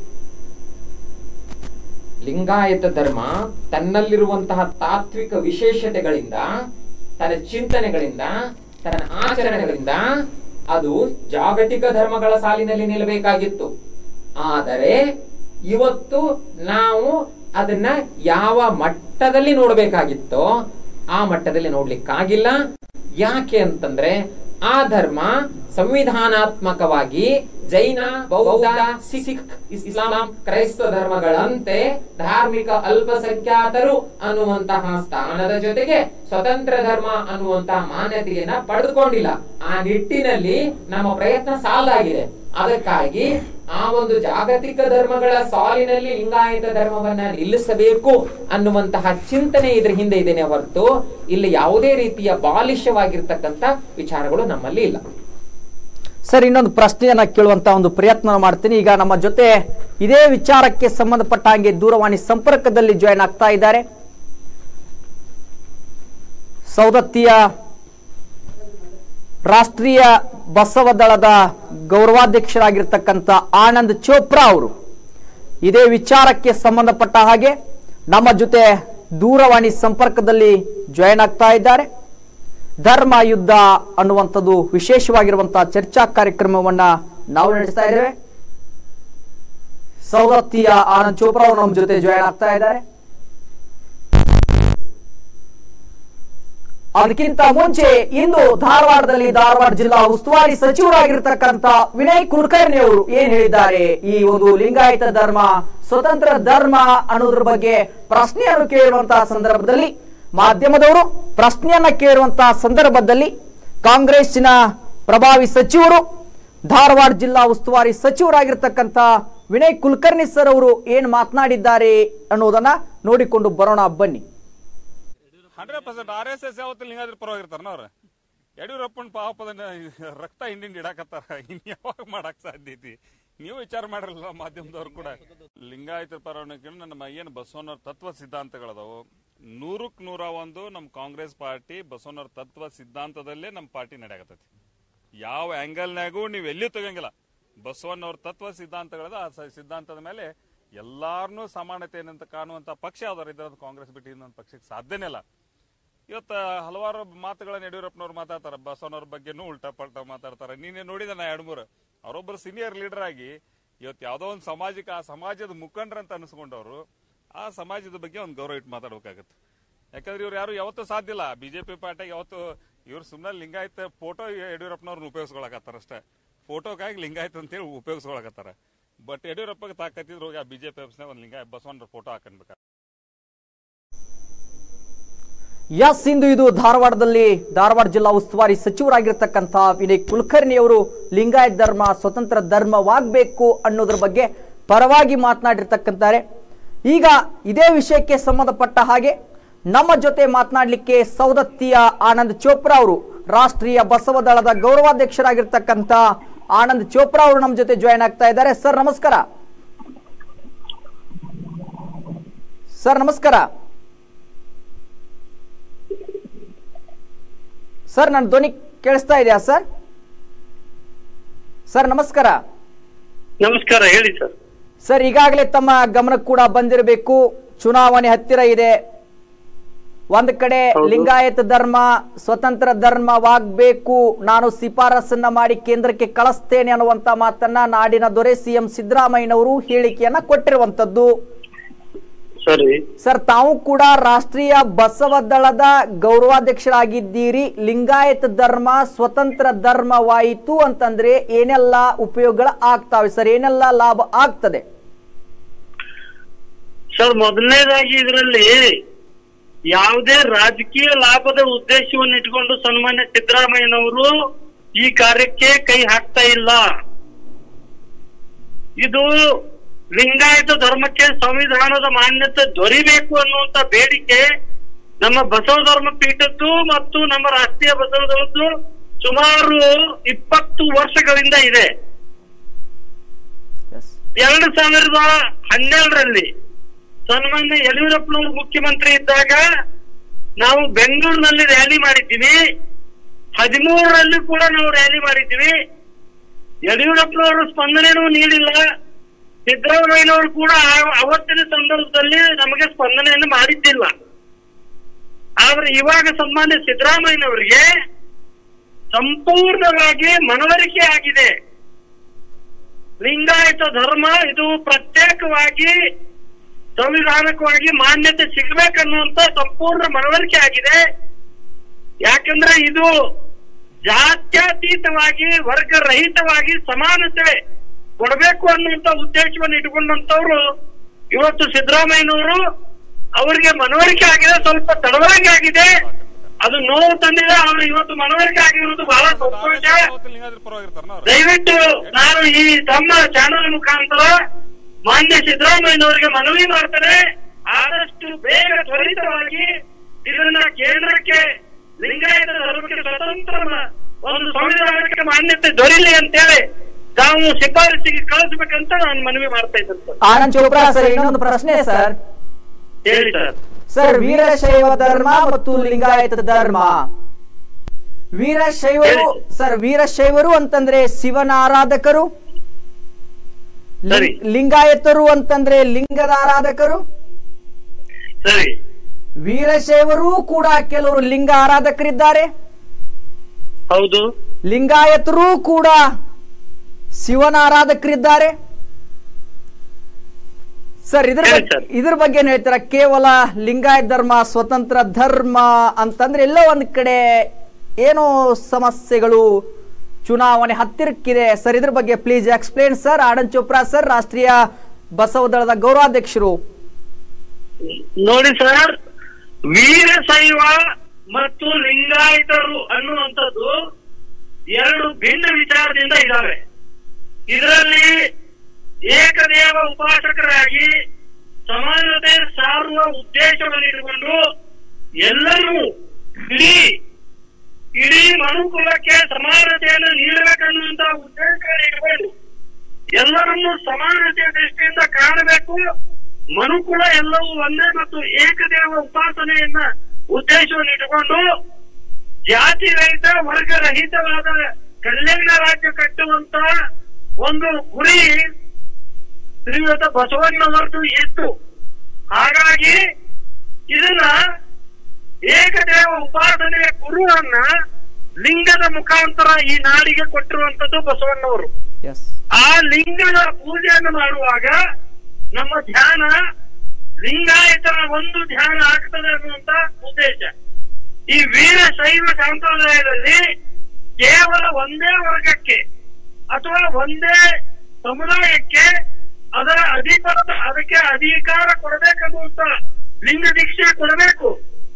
ಲಿಂಗಾಯತ ಧರ್ಮ ತನ್ನಲ್ಲಿರುವಂತಹ ತಾತ್ವಿಕ ವಿಶೇಷತೆಗಳಿಂದ ತನ್ನ ಚಿಂತನೆಗಳಿಂದ ತನ್ನ ಆಚರಣೆಗಳಿಂದ ಅದು ಜಾಗತಿಕ ಧರ್ಮಗಳ ಸಾಲಿನಲ್ಲಿ ನಿಲ್ಲಬೇಕಾಗಿತ್ತು ಆದರೆ ಇವತ್ತು ನಾವು ಅದನ್ನ ಯಾವ ಮಟ್ಟದಲ್ಲಿ ನೋಡ್ಬೇಕಾಗಿತ್ತೋ ಆ ಮಟ್ಟದಲ್ಲಿ ನೋಡ್ಲಿಕ್ಕಾಗಿಲ್ಲ ಯಾಕೆ ಅಂತಂದ್ರೆ ಆ ಧರ್ಮ ಸಂವಿಧಾನಾತ್ಮಕವಾಗಿ ಜೈನ ಬೌದ್ಧ ಸಿಖ್ ಇಸ್ಲಾಂ ಕ್ರೈಸ್ತ ಧರ್ಮಗಳಂತೆ ಧಾರ್ಮಿಕ ಅಲ್ಪಸಂಖ್ಯಾತರು ಅನ್ನುವಂತಹ ಸ್ಥಾನದ ಜೊತೆಗೆ ಸ್ವತಂತ್ರ ಧರ್ಮ ಅನ್ನುವಂತಹ ಮಾನ್ಯತೆಯನ್ನ ಪಡೆದುಕೊಂಡಿಲ್ಲ ಆ ನಿಟ್ಟಿನಲ್ಲಿ ನಮ್ಮ ಪ್ರಯತ್ನ ಸಾಲಾಗಿದೆ ಅದಕ್ಕಾಗಿ ಆ ಒಂದು ಜಾಗತಿಕ ಧರ್ಮಗಳ ಸಾಲಿನಲ್ಲಿ ಲಿಂಗಾಯತ ಧರ್ಮವನ್ನ ನಿಲ್ಲಿಸಬೇಕು ಅನ್ನುವಂತಹ ಚಿಂತನೆ ಇದ್ರ ಹಿಂದೆ ಇದೇನೆ ಹೊರತು ಇಲ್ಲಿ ಯಾವುದೇ ರೀತಿಯ ಬಾಲಿಷ್ಯವಾಗಿರ್ತಕ್ಕಂಥ ವಿಚಾರಗಳು ನಮ್ಮಲ್ಲಿ ಇಲ್ಲ ಸರ್ ಇನ್ನೊಂದು ಪ್ರಶ್ನೆಯನ್ನ ಕೇಳುವಂತ ಒಂದು ಪ್ರಯತ್ನ ಮಾಡ್ತೀನಿ ಈಗ ನಮ್ಮ ಜೊತೆ ಇದೇ ವಿಚಾರಕ್ಕೆ ಸಂಬಂಧಪಟ್ಟ ಹಾಗೆ ದೂರವಾಣಿ ಸಂಪರ್ಕದಲ್ಲಿ ಜಾಯಿನ್ ಆಗ್ತಾ ಇದ್ದಾರೆ ಸೌದತ್ತಿಯ ರಾಷ್ಟ್ರೀಯ ಬಸವ ದಳದ ಗೌರವಾಧ್ಯಕ್ಷರಾಗಿರ್ತಕ್ಕಂಥ ಆನಂದ್ ಚೋಪ್ರಾ ಅವರು ಇದೇ ವಿಚಾರಕ್ಕೆ ಸಂಬಂಧಪಟ್ಟ ಹಾಗೆ ನಮ್ಮ ಜೊತೆ ದೂರವಾಣಿ ಸಂಪರ್ಕದಲ್ಲಿ ಜಾಯಿನ್ ಆಗ್ತಾ ಇದ್ದಾರೆ ಧರ್ಮ ಯುದ್ಧ ಅನ್ನುವಂಥದ್ದು ವಿಶೇಷವಾಗಿರುವಂತಹ ಚರ್ಚಾ ಕಾರ್ಯಕ್ರಮವನ್ನ ನಾವು ನಡೆಸ್ತಾ ಇದ್ದೇವೆ ಸೌದತ್ತಿಯ ಆನಂದ್ ಚೋಪ್ರಾ ಅವರು ನಮ್ಮ ಜೊತೆ ಜಾಯಿನ್ ಆಗ್ತಾ ಇದ್ದಾರೆ ಅದಕ್ಕಿಂತ ಮುಂಚೆ ಇಂದು ಧಾರವಾಡದಲ್ಲಿ ಧಾರವಾಡ ಜಿಲ್ಲಾ ಉಸ್ತುವಾರಿ ಸಚಿವರಾಗಿರ್ತಕ್ಕಂಥ ವಿನಯ್ ಕುಲಕರ್ಣಿ ಅವರು ಏನ್ ಹೇಳಿದ್ದಾರೆ ಈ ಒಂದು ಲಿಂಗಾಯತ ಧರ್ಮ ಸ್ವತಂತ್ರ ಧರ್ಮ ಅನ್ನೋದ್ರ ಬಗ್ಗೆ ಪ್ರಶ್ನೆಯನ್ನು ಕೇಳುವಂತಹ ಸಂದರ್ಭದಲ್ಲಿ ಮಾಧ್ಯಮದವರು ಪ್ರಶ್ನೆಯನ್ನ ಕೇಳುವಂತಹ ಸಂದರ್ಭದಲ್ಲಿ ಕಾಂಗ್ರೆಸ್ಸಿನ ಪ್ರಭಾವಿ ಸಚಿವರು ಧಾರವಾಡ ಜಿಲ್ಲಾ ಉಸ್ತುವಾರಿ ಸಚಿವರಾಗಿರ್ತಕ್ಕಂಥ ವಿನಯ್ ಕುಲಕರ್ಣಿ ಸರ್ ಅವರು ಏನ್ ಮಾತನಾಡಿದ್ದಾರೆ ಅನ್ನೋದನ್ನ ನೋಡಿಕೊಂಡು ಬರೋಣ ಬನ್ನಿ hundred percent R S S ಯಾವತ್ತು ಲಿಂಗಾದ್ರ ಪರವಾಗಿರ್ತಾರ ಅವ್ರ ಯಡಿಯೂರಪ್ಪನ ಪಾಪದನ್ನ ರಕ್ತ ಹಿಂಡಿಂಡ್ ಇಡಾಕತ್ತಾರ ಇನ್ ಯಾವಾಗ ಮಾಡಕ್ ಸಾಧ್ಯ ಐತಿ ನೀವು ವಿಚಾರ ಮಾಡಿರಲ್ಲ ಮಾಧ್ಯಮದವ್ರು ಕೂಡ ಲಿಂಗಾಯತರ ಪರವಾಗಿ ನಮ್ಮ ಏನು ಬಸವಣ್ಣವ್ರ ತತ್ವ ಸಿದ್ಧಾಂತಗಳದಾವು ನೂರಕ್ ನೂರ ಒಂದು ನಮ್ಮ ಕಾಂಗ್ರೆಸ್ ಪಾರ್ಟಿ ಬಸವಣ್ಣವ್ರ ತತ್ವ ಸಿದ್ಧಾಂತದಲ್ಲೇ ನಮ್ಮ ಪಾರ್ಟಿ ನಡೆಯಕತ್ತೈತಿ ಯಾವ ಆಂಗಲ್ನಾಗೂ ನೀವು ಎಲ್ಲಿ ತೆಗಂಗಿಲ್ಲ ಬಸವಣ್ಣವ್ರ ತತ್ವ ಸಿದ್ಧಾಂತಗಳದ ಆ ಸ- ಸಿದ್ಧಾಂತದ ಮೇಲೆ ಎಲ್ಲಾರನ್ನೂ ಸಮಾನತೆ ಅಂತ ಕಾಣುವಂತ ಪಕ್ಷ ಯಾವ್ದಾರು ಇದ್ರೆ ಅದು ಕಾಂಗ್ರೆಸ್ ಬಿಟ್ಟು ಇನ್ನೊಂದು ಪಕ್ಷಕ್ಕೆ ಸಾಧ್ಯನೇ ಇಲ್ಲ ಇವತ್ತು ಹಲವಾರು ಮಾತುಗಳನ್ನ ಯಡಿಯೂರಪ್ಪನವ್ರು ಮಾತಾಡ್ತಾರೆ ಬಸವನವ್ರ ಬಗ್ಗೆನೂ ಉಲ್ಟಾ ಪಲ್ಟಾ ಮಾತಾಡ್ತಾರೆ ನೀನೇ ನೋಡಿದ ನಾ ಎರಡು ಮೂರು ಅವರೊಬ್ಬರು ಸೀನಿಯರ್ ಲೀಡರ್ ಆಗಿ ಇವತ್ತು ಯಾವುದೋ ಒಂದು ಸಾಮಾಜಿಕ ಆ ಸಮಾಜದ ಮುಖಂಡರಂತ ಅನಿಸ್ಕೊಂಡವ್ರು ಆ ಸಮಾಜದ ಬಗ್ಗೆ ಒಂದು ಗೌರವ ಇಟ್ಟು ಮಾತಾಡ್ಬೇಕಾಗತ್ತೆ ಯಾಕಂದ್ರೆ ಇವ್ರು ಯಾರು ಯಾವತ್ತೂ ಸಾಧ್ಯ ಇಲ್ಲ ಬಿಜೆಪಿ ಪಾರ್ಟಿಗೆ ಯಾವತ್ತು ಇವ್ರು ಸುಮ್ಮನೆ ಲಿಂಗಾಯತ ಫೋಟೋ ಯಡಿಯೂರಪ್ಪನವ್ರನ್ನ ಉಪಯೋಗಿಸ್ಕೊಳಕತ್ತಾರ ಅಷ್ಟೇ ಫೋಟೋಗಾಗಿ ಲಿಂಗಾಯತ ಅಂತೇಳಿ ಉಪಯೋಗಿಸ್ಕೊಳಕತ್ತಾರ ಬಟ್ ಯಡಿಯೂರಪ್ಪಗೆ ತಾಕತ್ತಿದ್ರು ಹೋಗಿ ಆ ಬಿಜೆಪಿ ಆಫೀಸ್ನಾಗ ಒಂದು ಲಿಂಗಾಯ ಬಸವಣ್ಣರ ಫೋಟೋ ಹಾಕನ್ಬೇಕು ಎಸ್ ಇಂದು ಇದು ಧಾರವಾಡದಲ್ಲಿ ಧಾರವಾಡ ಜಿಲ್ಲಾ ಉಸ್ತುವಾರಿ ಸಚಿವರಾಗಿರ್ತಕ್ಕಂಥ ವಿನಯ್ ಕುಲಕರ್ಣಿ ಅವರು ಲಿಂಗಾಯತ್ ಧರ್ಮ ಸ್ವತಂತ್ರ ಧರ್ಮವಾಗಬೇಕು ಅನ್ನೋದ್ರ ಬಗ್ಗೆ ಪರವಾಗಿ ಮಾತನಾಡಿರ್ತಕ್ಕಂತಾರೆ ಈಗ ಇದೇ ವಿಷಯಕ್ಕೆ ಸಂಬಂಧಪಟ್ಟ ಹಾಗೆ ನಮ್ಮ ಜೊತೆ ಮಾತನಾಡಲಿಕ್ಕೆ ಸೌದತ್ತಿಯ ಆನಂದ್ ಚೋಪ್ರಾ ಅವರು ರಾಷ್ಟ್ರೀಯ ಬಸವ ದಳದ ಗೌರವಾಧ್ಯಕ್ಷರಾಗಿರ್ತಕ್ಕಂಥ ಆನಂದ್ ಚೋಪ್ರಾ ಅವರು ನಮ್ಮ ಜೊತೆ ಜಾಯ್ನ್ ಆಗ್ತಾ ಇದ್ದಾರೆ ಸರ್ ನಮಸ್ಕಾರ ಸರ್ ನಮಸ್ಕಾರ ಸರ್ ನನ್ನ ಧ್ವನಿ ಕೇಳಿಸ್ತಾ ಇದೆಯಾ ಸರ್ ಸರ್ ನಮಸ್ಕಾರ ನಮಸ್ಕಾರ ಹೇಳಿ ಸರ್ ಸರ್ ಈಗಾಗಲೇ ತಮ್ಮ ಗಮನಕ್ಕೆ ಕೂಡ ಬಂದಿರಬೇಕು ಚುನಾವಣೆ ಹತ್ತಿರ ಇದೆ ಒಂದ್ ಕಡೆ ಹೌದು. ಲಿಂಗಾಯತ ಧರ್ಮ ಸ್ವತಂತ್ರ ಧರ್ಮವಾಗಬೇಕು ನಾನು ಶಿಫಾರಸನ್ನ ಮಾಡಿ ಕೇಂದ್ರಕ್ಕೆ ಕಳಿಸ್ತೇನೆ ಅನ್ನುವಂತ ಮಾತನ್ನ ನಾಡಿನ ದೊರೆ ಸಿಎಂ ಸಿದ್ದರಾಮಯ್ಯನವರು ಹೇಳಿಕೆಯನ್ನ ಕೊಟ್ಟಿರುವಂತದ್ದು ಸರಿ ಸರ್ ತಾವು ಕೂಡ ರಾಷ್ಟ್ರೀಯ ಬಸವ ದಳದ ಗೌರವಾಧ್ಯಕ್ಷರಾಗಿದ್ದೀರಿ ಲಿಂಗಾಯತ ಧರ್ಮ ಸ್ವತಂತ್ರ ಧರ್ಮವಾಯಿತು ಅಂತಂದ್ರೆ ಏನೆಲ್ಲ ಉಪಯೋಗಗಳು ಆಗ್ತಾವೆ ಸರ್ ಏನೆಲ್ಲ ಲಾಭ ಆಗ್ತದೆ ಸರ್ ಮೊದಲನೇದಾಗಿ ಇದರಲ್ಲಿ ಯಾವುದೇ ರಾಜಕೀಯ ಲಾಭದ ಉದ್ದೇಶವನ್ನು ಇಟ್ಕೊಂಡು ಸನ್ಮಾನ್ಯ ಸಿದ್ದರಾಮಯ್ಯನವರು ಈ ಕಾರ್ಯಕ್ಕೆ ಕೈ ಹಾಕ್ತಾ ಇಲ್ಲ ಇದು ಲಿಂಗಾಯತ ಧರ್ಮಕ್ಕೆ ಸಂವಿಧಾನದ ಮಾನ್ಯತೆ ದೊರಿಬೇಕು ಅನ್ನುವಂತ ಬೇಡಿಕೆ ನಮ್ಮ ಬಸವ ಧರ್ಮ ಪೀಠದ್ದು ಮತ್ತು ನಮ್ಮ ರಾಷ್ಟ್ರೀಯ ಬಸವ ದಳದ್ದು ಸುಮಾರು ಇಪ್ಪತ್ತು ವರ್ಷಗಳಿಂದ ಇದೆ ಎರಡು ಸಾವಿರದ ಹನ್ನೆರಡರಲ್ಲಿ ಸನ್ಮಾನ್ಯ ಯಡಿಯೂರಪ್ಪನವರು ಮುಖ್ಯಮಂತ್ರಿ ಇದ್ದಾಗ ನಾವು ಬೆಂಗಳೂರಿನಲ್ಲಿ ರ್ಯಾಲಿ ಮಾಡಿದ್ದೀವಿ ಹದಿಮೂರರಲ್ಲಿ ಕೂಡ ನಾವು ರ್ಯಾಲಿ ಮಾಡಿದ್ದೀವಿ ಯಡಿಯೂರಪ್ಪನವರು ಸ್ಪಂದನೆನೂ ನೀಡಿಲ್ಲ ಸಿದ್ದರಾಮಯ್ಯನವರು ಕೂಡ ಆ- ಅವತ್ತಿನ ಸಂದರ್ಭದಲ್ಲಿ ನಮಗೆ ಸ್ಪಂದನೆಯನ್ನು ಮಾಡಿದ್ದಿಲ್ಲ ಆದ್ರೆ ಇವಾಗ ಸನ್ಮಾನ್ಯ ಸಿದ್ದರಾಮಯ್ಯನವರಿಗೆ ಸಂಪೂರ್ಣವಾಗಿ ಮನವರಿಕೆ ಆಗಿದೆ ಲಿಂಗಾಯತ ಧರ್ಮ ಇದು ಪ್ರತ್ಯೇಕವಾಗಿ ಸಂವಿಧಾನಕವಾಗಿ ಮಾನ್ಯತೆ ಸಿಗಬೇಕನ್ನುವಂತ ಸಂಪೂರ್ಣ ಮನವರಿಕೆ ಆಗಿದೆ ಯಾಕಂದ್ರೆ ಇದು ಜಾತ್ಯತೀತವಾಗಿ ವರ್ಗರಹಿತವಾಗಿ ಸಮಾನತೆ ಕೊಡಬೇಕು ಅನ್ನುವಂತ ಉದ್ದೇಶವನ್ನು ಇಟ್ಕೊಂಡಂತವ್ರು ಇವತ್ತು ಸಿದ್ದರಾಮಯ್ಯನವರು ಅವರಿಗೆ ಮನವರಿಕೆ ಆಗಿದೆ ಸ್ವಲ್ಪ ತಡವಾಗಿ ಆಗಿದೆ ಅದು ನೋವು ತಂದಿದೆ ಅವರು ಇವತ್ತು ಮನವರಿಕೆ ಆಗಿರುವುದು ಬಹಳ ಸಂತೋಷ ಲಿಂಗಾಯತರ ಪರವಾಗಿರ್ತಾರ ಅವ್ರು ದಯವಿಟ್ಟು ನಾನು ಈ ತಮ್ಮ ಚಾನಲ್ ಮುಖಾಂತರ ಮಾನ್ಯ ಸಿದ್ದರಾಮಯ್ಯನವರಿಗೆ ಮನವಿ ಮಾಡ್ತೇನೆ ಆದಷ್ಟು ಬೇಗ ತ್ವರಿತವಾಗಿ ಇದನ್ನ ಕೇಂದ್ರಕ್ಕೆ ಲಿಂಗಾಯತ ಧರ್ಮಕ್ಕೆ ಸ್ವತಂತ್ರ ಮ- ಒಂದು ಸಂವಿಧಾನಕ್ಕೆ ಮಾನ್ಯತೆ ದೊರೀಲಿ ಅಂತೇಳಿ ತಾವು ಶಿಫಾರಸಿಗೆ ಕಳಿಸ್ಬೇಕಂತ ನಾನು ಮನವಿ ಮಾಡ್ತಾ ಇದ್ದೇನೆ ಸರ್ ಆನಂದ್ ಚೋಪ್ರಾ ಸರ್ ಇನ್ನೊಂದು ಪ್ರಶ್ನೆ ಸರ್ ಹೇಳಿ ಸರ್ ಸರ್ ವೀರಶೈವ ಧರ್ಮ ಮತ್ತು ಲಿಂಗಾಯತ ಧರ್ಮ ವೀರಶೈವರು ಸರ್ ವೀರಶೈವರು ಅಂತಂದ್ರೆ ಶಿವನ ಆರಾಧಕರು ಲಿಂಗ್- ಸರಿ. ಲಿಂಗಾಯತರು ಅಂತಂದ್ರೆ ಲಿಂಗದ ಆರಾಧಕರು ಸರಿ ವೀರಶೈವರು ಕೂಡ ಕೆಲವರು ಲಿಂಗ ಆರಾಧಕರಿದ್ದಾರೆ ಹೌದು ಲಿಂಗಾಯತರು ಕೂಡ ಶಿವನ ಆರಾಧಕರಿದ್ದಾರೆ ಸರ್ ಇದ್ರ ಹೇಳಿ ಬಗ್ಗೆ ಸರ್. ಇದ್ರ ಬಗ್ಗೆ ಏನ್ ಹೇಳ್ತೀರಾ ಕೇವಲ ಲಿಂಗಾಯತ ಧರ್ಮ ಸ್ವತಂತ್ರ ಧರ್ಮ ಅಂತಂದ್ರೆ ಎಲ್ಲೋ ಒಂದ್ ಕಡೆ ಏನೋ ಸಮಸ್ಯೆಗಳು ಚುನಾವಣೆ ಹತ್ತಿರಕ್ಕಿದೆ ಸರ್ ಇದ್ರ ಬಗ್ಗೆ please explain sir Anand Chopra sir Rashtriya Basava ದಳದ ಗೌರವಾಧ್ಯಕ್ಷರು ನೋಡಿ ಸರ್ ವೀರಶೈವ ಮತ್ತು ಲಿಂಗಾಯತರು ಅನ್ನುವಂಥದ್ದು ಎರಡು ಭಿನ್ನ ವಿಚಾರದಿಂದ ಇದ್ದಾವೆ ಇದರಲ್ಲಿ ಏಕದೇವ ಉಪಾಸಕರಾಗಿ ಸಮಾನತೆ ಸಾರುವ ಉದ್ದೇಶವನ್ನು ಇಟ್ಟುಕೊಂಡು ಎಲ್ಲರೂ ಇಡೀ ಇಡೀ ಮನುಕುಲಕ್ಕೆ ಸಮಾನತೆಯನ್ನು ನೀಡಬೇಕನ್ನುವಂತ ಉದ್ದೇಶವನ್ನು ಇಟ್ಕೊಂಡು ಎಲ್ಲರನ್ನೂ ಸಮಾನತೆಯ ದೃಷ್ಟಿಯಿಂದ ಕಾಣಬೇಕು ಮನುಕುಲ ಎಲ್ಲವೂ ಒಂದೇ ಮತ್ತು ಏಕದೇವ ಉಪಾಸನೆಯನ್ನ ಉದ್ದೇಶವನ್ನು ಇಟ್ಟುಕೊಂಡು ಜಾತಿ ರಹಿತ ವರ್ಗ ರಹಿತವಾದ ಕಲ್ಯಾಣ ರಾಜ್ಯ ಕಟ್ಟುವಂತ ಒಂದು ಗುರಿ ಶ್ರೀಯುತ ಬಸವಣ್ಣನವರದು ಇತ್ತು ಹಾಗಾಗಿ ಇದನ್ನ ಏಕದೇವ ಉಪಾಸನೆಯ ಗುರುವನ್ನ ಲಿಂಗದ ಮುಖಾಂತರ ಈ ನಾಡಿಗೆ ಕೊಟ್ಟಿರುವಂತದ್ದು ಬಸವಣ್ಣವರು ಎಸ್ ಆ ಲಿಂಗದ ಪೂಜೆಯನ್ನು ಮಾಡುವಾಗ ನಮ್ಮ ಧ್ಯಾನ ಲಿಂಗಾಯತರ ಒಂದು ಧ್ಯಾನ ಆಗ್ತದೆ ಅನ್ನುವಂತ ಉದ್ದೇಶ ಈ ವೀರಶೈವ ಸಂಪ್ರದಾಯದಲ್ಲಿ ಕೇವಲ ಒಂದೇ ವರ್ಗಕ್ಕೆ ಅಥವಾ ಒಂದೇ ಸಮುದಾಯಕ್ಕೆ ಅದರ ಅಧಿಕಾರ ಅದಕ್ಕೆ ಅಧಿಕಾರ ಕೊಡಬೇಕನ್ನುವಂತ ಲಿಂಗ ದೀಕ್ಷೆ ಕೊಡಬೇಕು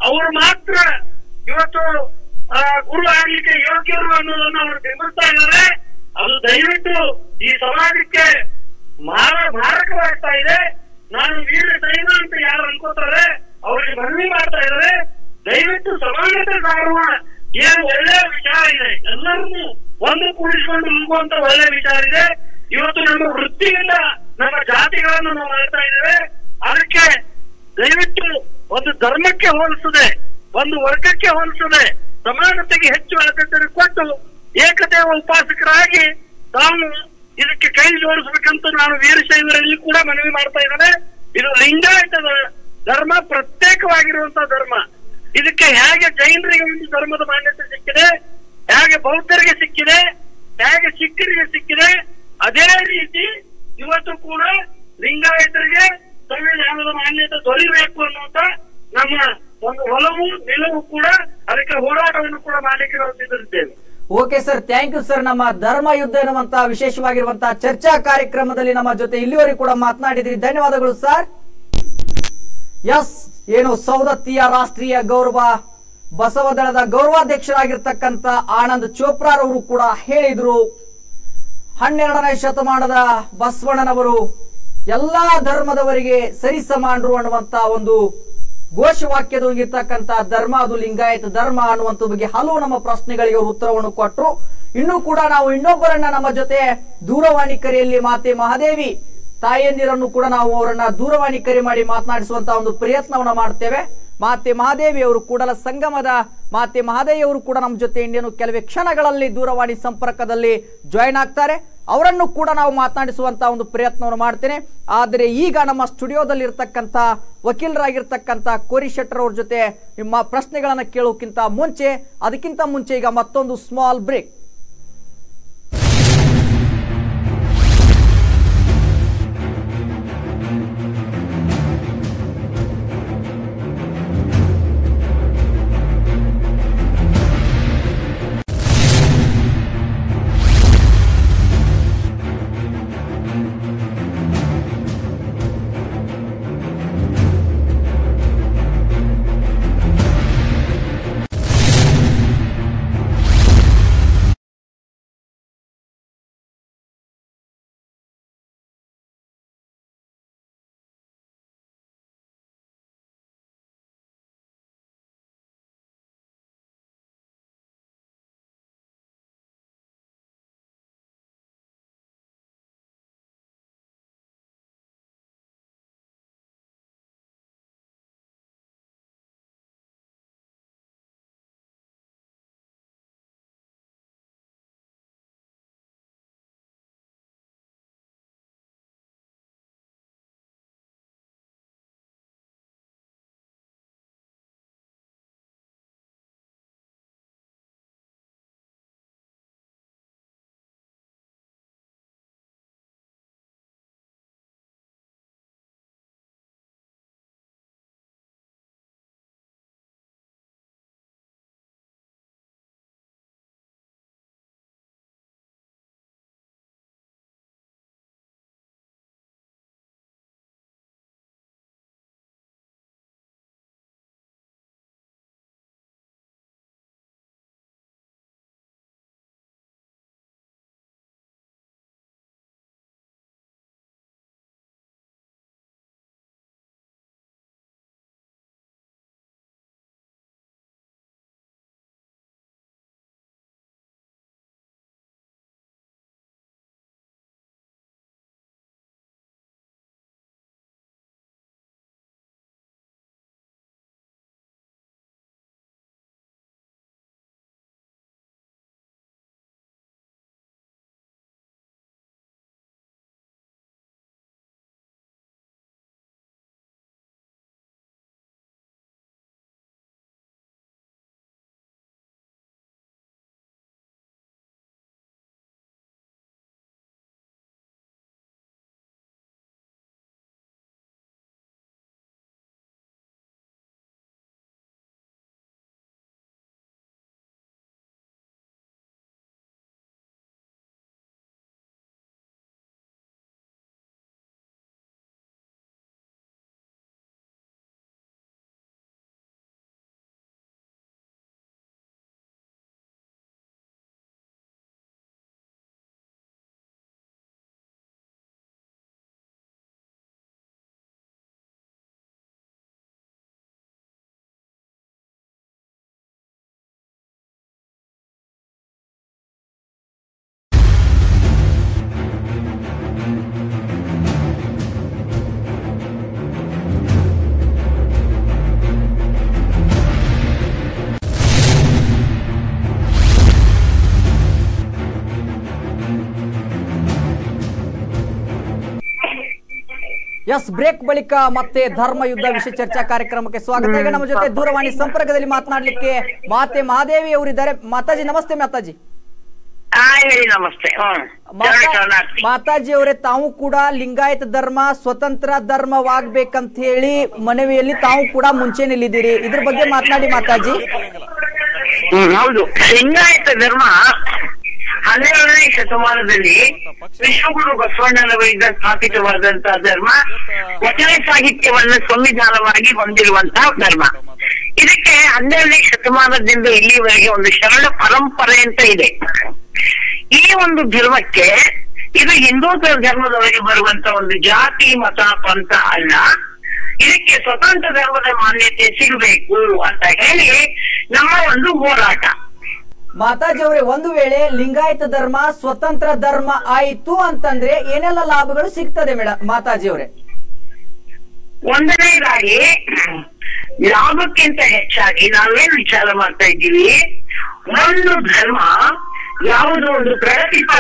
ಅವರು ಮಾತ್ರ ಇವತ್ತು ಆ, ಗುರು ಆಗ್ಲಿಕ್ಕೆ ಯೋಗ್ಯರು ಅನ್ನೋದನ್ನ ಅವರು ಬಿಂಬಿಸ್ತಾ ಇದ್ದಾರೆ ಅದು ದಯವಿಟ್ಟು ಈ ಸಮಾಜಕ್ಕೆ ಮಾರ ಮಾರಕವಾಗ್ತಾ ಇದೆ ನಾನು ವೀರ ಸೈನ ಅಂತ ಯಾರು ಅನ್ಕೋತಾರೆ ಅವರಿಗೆ ಮನವಿ ಮಾಡ್ತಾ ಇದ್ದಾರೆ ದಯವಿಟ್ಟು ಸಮಾನತೆ ಸಾರುವ ಏನು ಒಳ್ಳೆಯ ವಿಚಾರ ಇದೆ ಎಲ್ಲರನ್ನೂ ಒಂದು ಕೂಡಿಸಿಕೊಂಡು ಹೋಗುವಂತ ಒಳ್ಳೆಯ ವಿಚಾರ ಇದೆ ಇವತ್ತು ನಮ್ಮ ವೃತ್ತಿಯಿಂದ ನಮ್ಮ ಜಾತಿಗಳನ್ನು ನಾವು ಮಾಡ್ತಾ ಇದ್ದೇವೆ ಅದಕ್ಕೆ ದಯವಿಟ್ಟು ಒಂದು ಧರ್ಮಕ್ಕೆ ಹೋಲಿಸದೆ ಒಂದು ವರ್ಗಕ್ಕೆ ಹೋಲಿಸದೆ ಸಮಾನತೆಗೆ ಹೆಚ್ಚು ಆದ್ಯತೆ ಕೊಟ್ಟು ಏಕತೆಯ ಉಪಾಸಕರಾಗಿ ತಾವು ಇದಕ್ಕೆ ಕೈ ಜೋಡಿಸಬೇಕಂತ ನಾನು ವೀರಶೈವರಲ್ಲಿ ಕೂಡ ಮನವಿ ಮಾಡ್ತಾ ಇದ್ದೇನೆ ಇದು ಲಿಂಗಾಯತದ ಧರ್ಮ ಪ್ರತ್ಯೇಕವಾಗಿರುವಂತಹ ಧರ್ಮ ಇದಕ್ಕೆ ಹೇಗೆ ಜೈನರಿಗೆ ಒಂದು ಧರ್ಮದ ಮಾನ್ಯತೆ ಸಿಕ್ಕಿದೆ ಹೇಗೆ ಬೌದ್ಧರಿಗೆ ಸಿಕ್ಕಿದೆ ಹೇಗೆ ಸಿಖ್ಖರಿಗೆ ಸಿಕ್ಕಿದೆ ಅದೇ ರೀತಿ ಇವತ್ತು ಕೂಡ ಲಿಂಗಾಯತರಿಗೆ ಸಂವಿಧಾನದ ಮಾನ್ಯತೆ ದೊರೆಯಬೇಕು ಅನ್ನುವಂತ ನಮ್ಮ ಒಂದು ಒಲವು ನಿಲುವು ಕೂಡ ಅದಕ್ಕೆ ಹೋರಾಟವನ್ನು ಕೂಡ ಮಾಡಲಿಕ್ಕೆ ನಾವು ಸಿದ್ಧರಿದ್ದೇವೆ okay sir thank you sir ನಮ್ಮ ಧರ್ಮ ಯುದ್ಧ ಎನ್ನುವಂತಹ ವಿಶೇಷವಾಗಿರುವಂತಹ ಚರ್ಚಾ ಕಾರ್ಯಕ್ರಮದಲ್ಲಿ ನಮ್ಮ ಜೊತೆ ಇಲ್ಲಿವರೆಗೂ ಕೂಡ ಮಾತನಾಡಿದ್ರಿ ಧನ್ಯವಾದಗಳು ಸರ್ ಎಸ್ ಏನು ಸೌದತ್ತಿಯ ರಾಷ್ಟ್ರೀಯ ಗೌರವ ಬಸವದಳದ ಗೌರವಾಧ್ಯಕ್ಷರಾಗಿರ್ತಕ್ಕಂಥ ಆನಂದ್ ಚೋಪ್ರಾರವರು ಕೂಡ ಹೇಳಿದ್ರು ಹನ್ನೆರಡನೇ ಶತಮಾನದ ಬಸವಣ್ಣನವರು ಎಲ್ಲಾ ಧರ್ಮದವರಿಗೆ ಸರಿಸಮಾನರು ಅನ್ನುವಂತ ಒಂದು ಘೋಷವಾಕ್ಯದೊಳಗಿರ್ತಕ್ಕಂಥ ಧರ್ಮ ಅದು ಲಿಂಗಾಯತ ಧರ್ಮ ಅನ್ನುವಂಥ ಬಗ್ಗೆ ಹಲವು ನಮ್ಮ ಪ್ರಶ್ನೆಗಳಿಗೆ ಅವರು ಉತ್ತರವನ್ನು ಕೊಟ್ಟರು ಇನ್ನು ಕೂಡ ನಾವು ಇನ್ನೊಬ್ಬರನ್ನ ನಮ್ಮ ಜೊತೆ ದೂರವಾಣಿ ಕರೆಯಲ್ಲಿ ಮಾತೆ ಮಹಾದೇವಿ ತಾಯಿಯಂದಿರನ್ನು ಕೂಡ ನಾವು ಅವರನ್ನ ದೂರವಾಣಿ ಕರೆ ಮಾಡಿ ಮಾತನಾಡಿಸುವಂತ ಒಂದು ಪ್ರಯತ್ನವನ್ನ ಮಾಡ್ತೇವೆ ಮಾತೆ ಮಹಾದೇವಿ ಅವರು ಕೂಡಲ ಸಂಗಮದ ಮಾತೆ ಮಹಾದೇವಿ ಅವರು ಕೂಡ ನಮ್ಮ ಜೊತೆ ಇನ್ನೇನು ಕೆಲವೇ ಕ್ಷಣಗಳಲ್ಲಿ ದೂರವಾಣಿ ಸಂಪರ್ಕದಲ್ಲಿ ಜಾಯಿನ್ ಆಗ್ತಾರೆ ಅವರನ್ನು ಕೂಡ ನಾವು ಮಾತನಾಡಿಸುವಂತ ಒಂದು ಪ್ರಯತ್ನವನ್ನು ಮಾಡ್ತೇನೆ ಆದರೆ ಈಗ ನಮ್ಮ ಸ್ಟುಡಿಯೋದಲ್ಲಿ ಇರ್ತಕ್ಕಂಥ ವಕೀಲರಾಗಿರ್ತಕ್ಕಂಥ ಕೋರಿ ಶೆಟ್ಟರ್ ಅವ್ರ ಜೊತೆ ನಿಮ್ಮ ಪ್ರಶ್ನೆಗಳನ್ನ ಕೇಳೋಕ್ಕಿಂತ ಮುಂಚೆ ಅದಕ್ಕಿಂತ ಮುಂಚೆ ಈಗ ಮತ್ತೊಂದು ಸ್ಮಾಲ್ ಬ್ರೇಕ್ ಎಸ್ ಬ್ರೇಕ್ ಬಳಿಕ ಮತ್ತೆ ಧರ್ಮ ಯುದ್ಧ ವಿಷಯ ಚರ್ಚಾ ಕಾರ್ಯಕ್ರಮಕ್ಕೆ ಸ್ವಾಗತ ಈಗ ನಮ್ಮ ಜೊತೆ ದೂರವಾಣಿ ಸಂಪರ್ಕದಲ್ಲಿ ಮಾತನಾಡ್ಲಿಕ್ಕೆ ಮಾತೆ ಮಹಾದೇವಿ ಅವರಿದ್ದಾರೆ ಮಾತಾಜಿ ನಮಸ್ತೆ ಮಾತಾಜಿ ಹಾ ಹೇಳಿ ನಮಸ್ತೆ ಹ್ಮ್ ಮಾತಾ- ಎರಡು ಶರಣಾರ್ಥಿ. ಮಾತಾಜಿ ಅವರೇ ತಾವು ಕೂಡ ಲಿಂಗಾಯತ ಧರ್ಮ ಸ್ವತಂತ್ರ ಧರ್ಮವಾಗ್ಬೇಕಂತ ಹೇಳಿ ಮನವಿಯಲ್ಲಿ ತಾವು ಕೂಡ ಮುಂಚೆ ನಿಲ್ಲಿದ್ದೀರಿ ಇದ್ರ ಬಗ್ಗೆ ಮಾತನಾಡಿ ಮಾತಾಜಿ ಹ್ಮ್ ಹೌದು ಲಿಂಗಾಯತ ಧರ್ಮ ಹನ್ನೆರಡನೇ ಶತಮಾನದಲ್ಲಿ ವಿಶ್ವಗುರು ಬಸವಣ್ಣನವರಿಂದ ಸ್ಥಾಪಿತವಾದಂತಹ ಧರ್ಮ ವಚನ ಸಾಹಿತ್ಯವನ್ನ ಸಂವಿಧಾನವಾಗಿ ಹೊಂದಿರುವಂತಹ ಧರ್ಮ ಇದಕ್ಕೆ ಹನ್ನೆರಡನೇ ಶತಮಾನದಿಂದ ಇಲ್ಲಿವರೆಗೆ ಒಂದು ಶರಣ ಪರಂಪರೆ ಅಂತ ಇದೆ ಈ ಒಂದು ಧರ್ಮಕ್ಕೆ ಇದು ಹಿಂದೂ ಧರ್ಮದೊಳಗೆ ಬರುವಂತ ಒಂದು ಜಾತಿ ಮತ ಪಂಥ ಅಲ್ಲ ಇದಕ್ಕೆ ಸ್ವತಂತ್ರ ಧರ್ಮದ ಮಾನ್ಯತೆ ಸಿಗಬೇಕು ಅಂತ ಹೇಳಿ ನಮ್ಮ ಒಂದು ಹೋರಾಟ ಮಾತಾಜಿ ಅವರೇ ಒಂದು ವೇಳೆ ಲಿಂಗಾಯತ ಧರ್ಮ ಸ್ವತಂತ್ರ ಧರ್ಮ ಆಯಿತು ಅಂತಂದ್ರೆ ಏನೆಲ್ಲ ಲಾಭಗಳು ಸಿಗ್ತದೆ ಮೇಡಮ್ ಮಾತಾಜಿ ಅವರೇ ಒಂದನೇದಾಗಿ ಲಾಭಕ್ಕಿಂತ ಹೆಚ್ಚಾಗಿ ನಾವೇನ್ ವಿಚಾರ ಮಾಡ್ತಾ ಇದ್ದೀವಿ ಒಂದು ಧರ್ಮ ಯಾವುದೋ ಒಂದು ಪ್ರಗತಿಪರ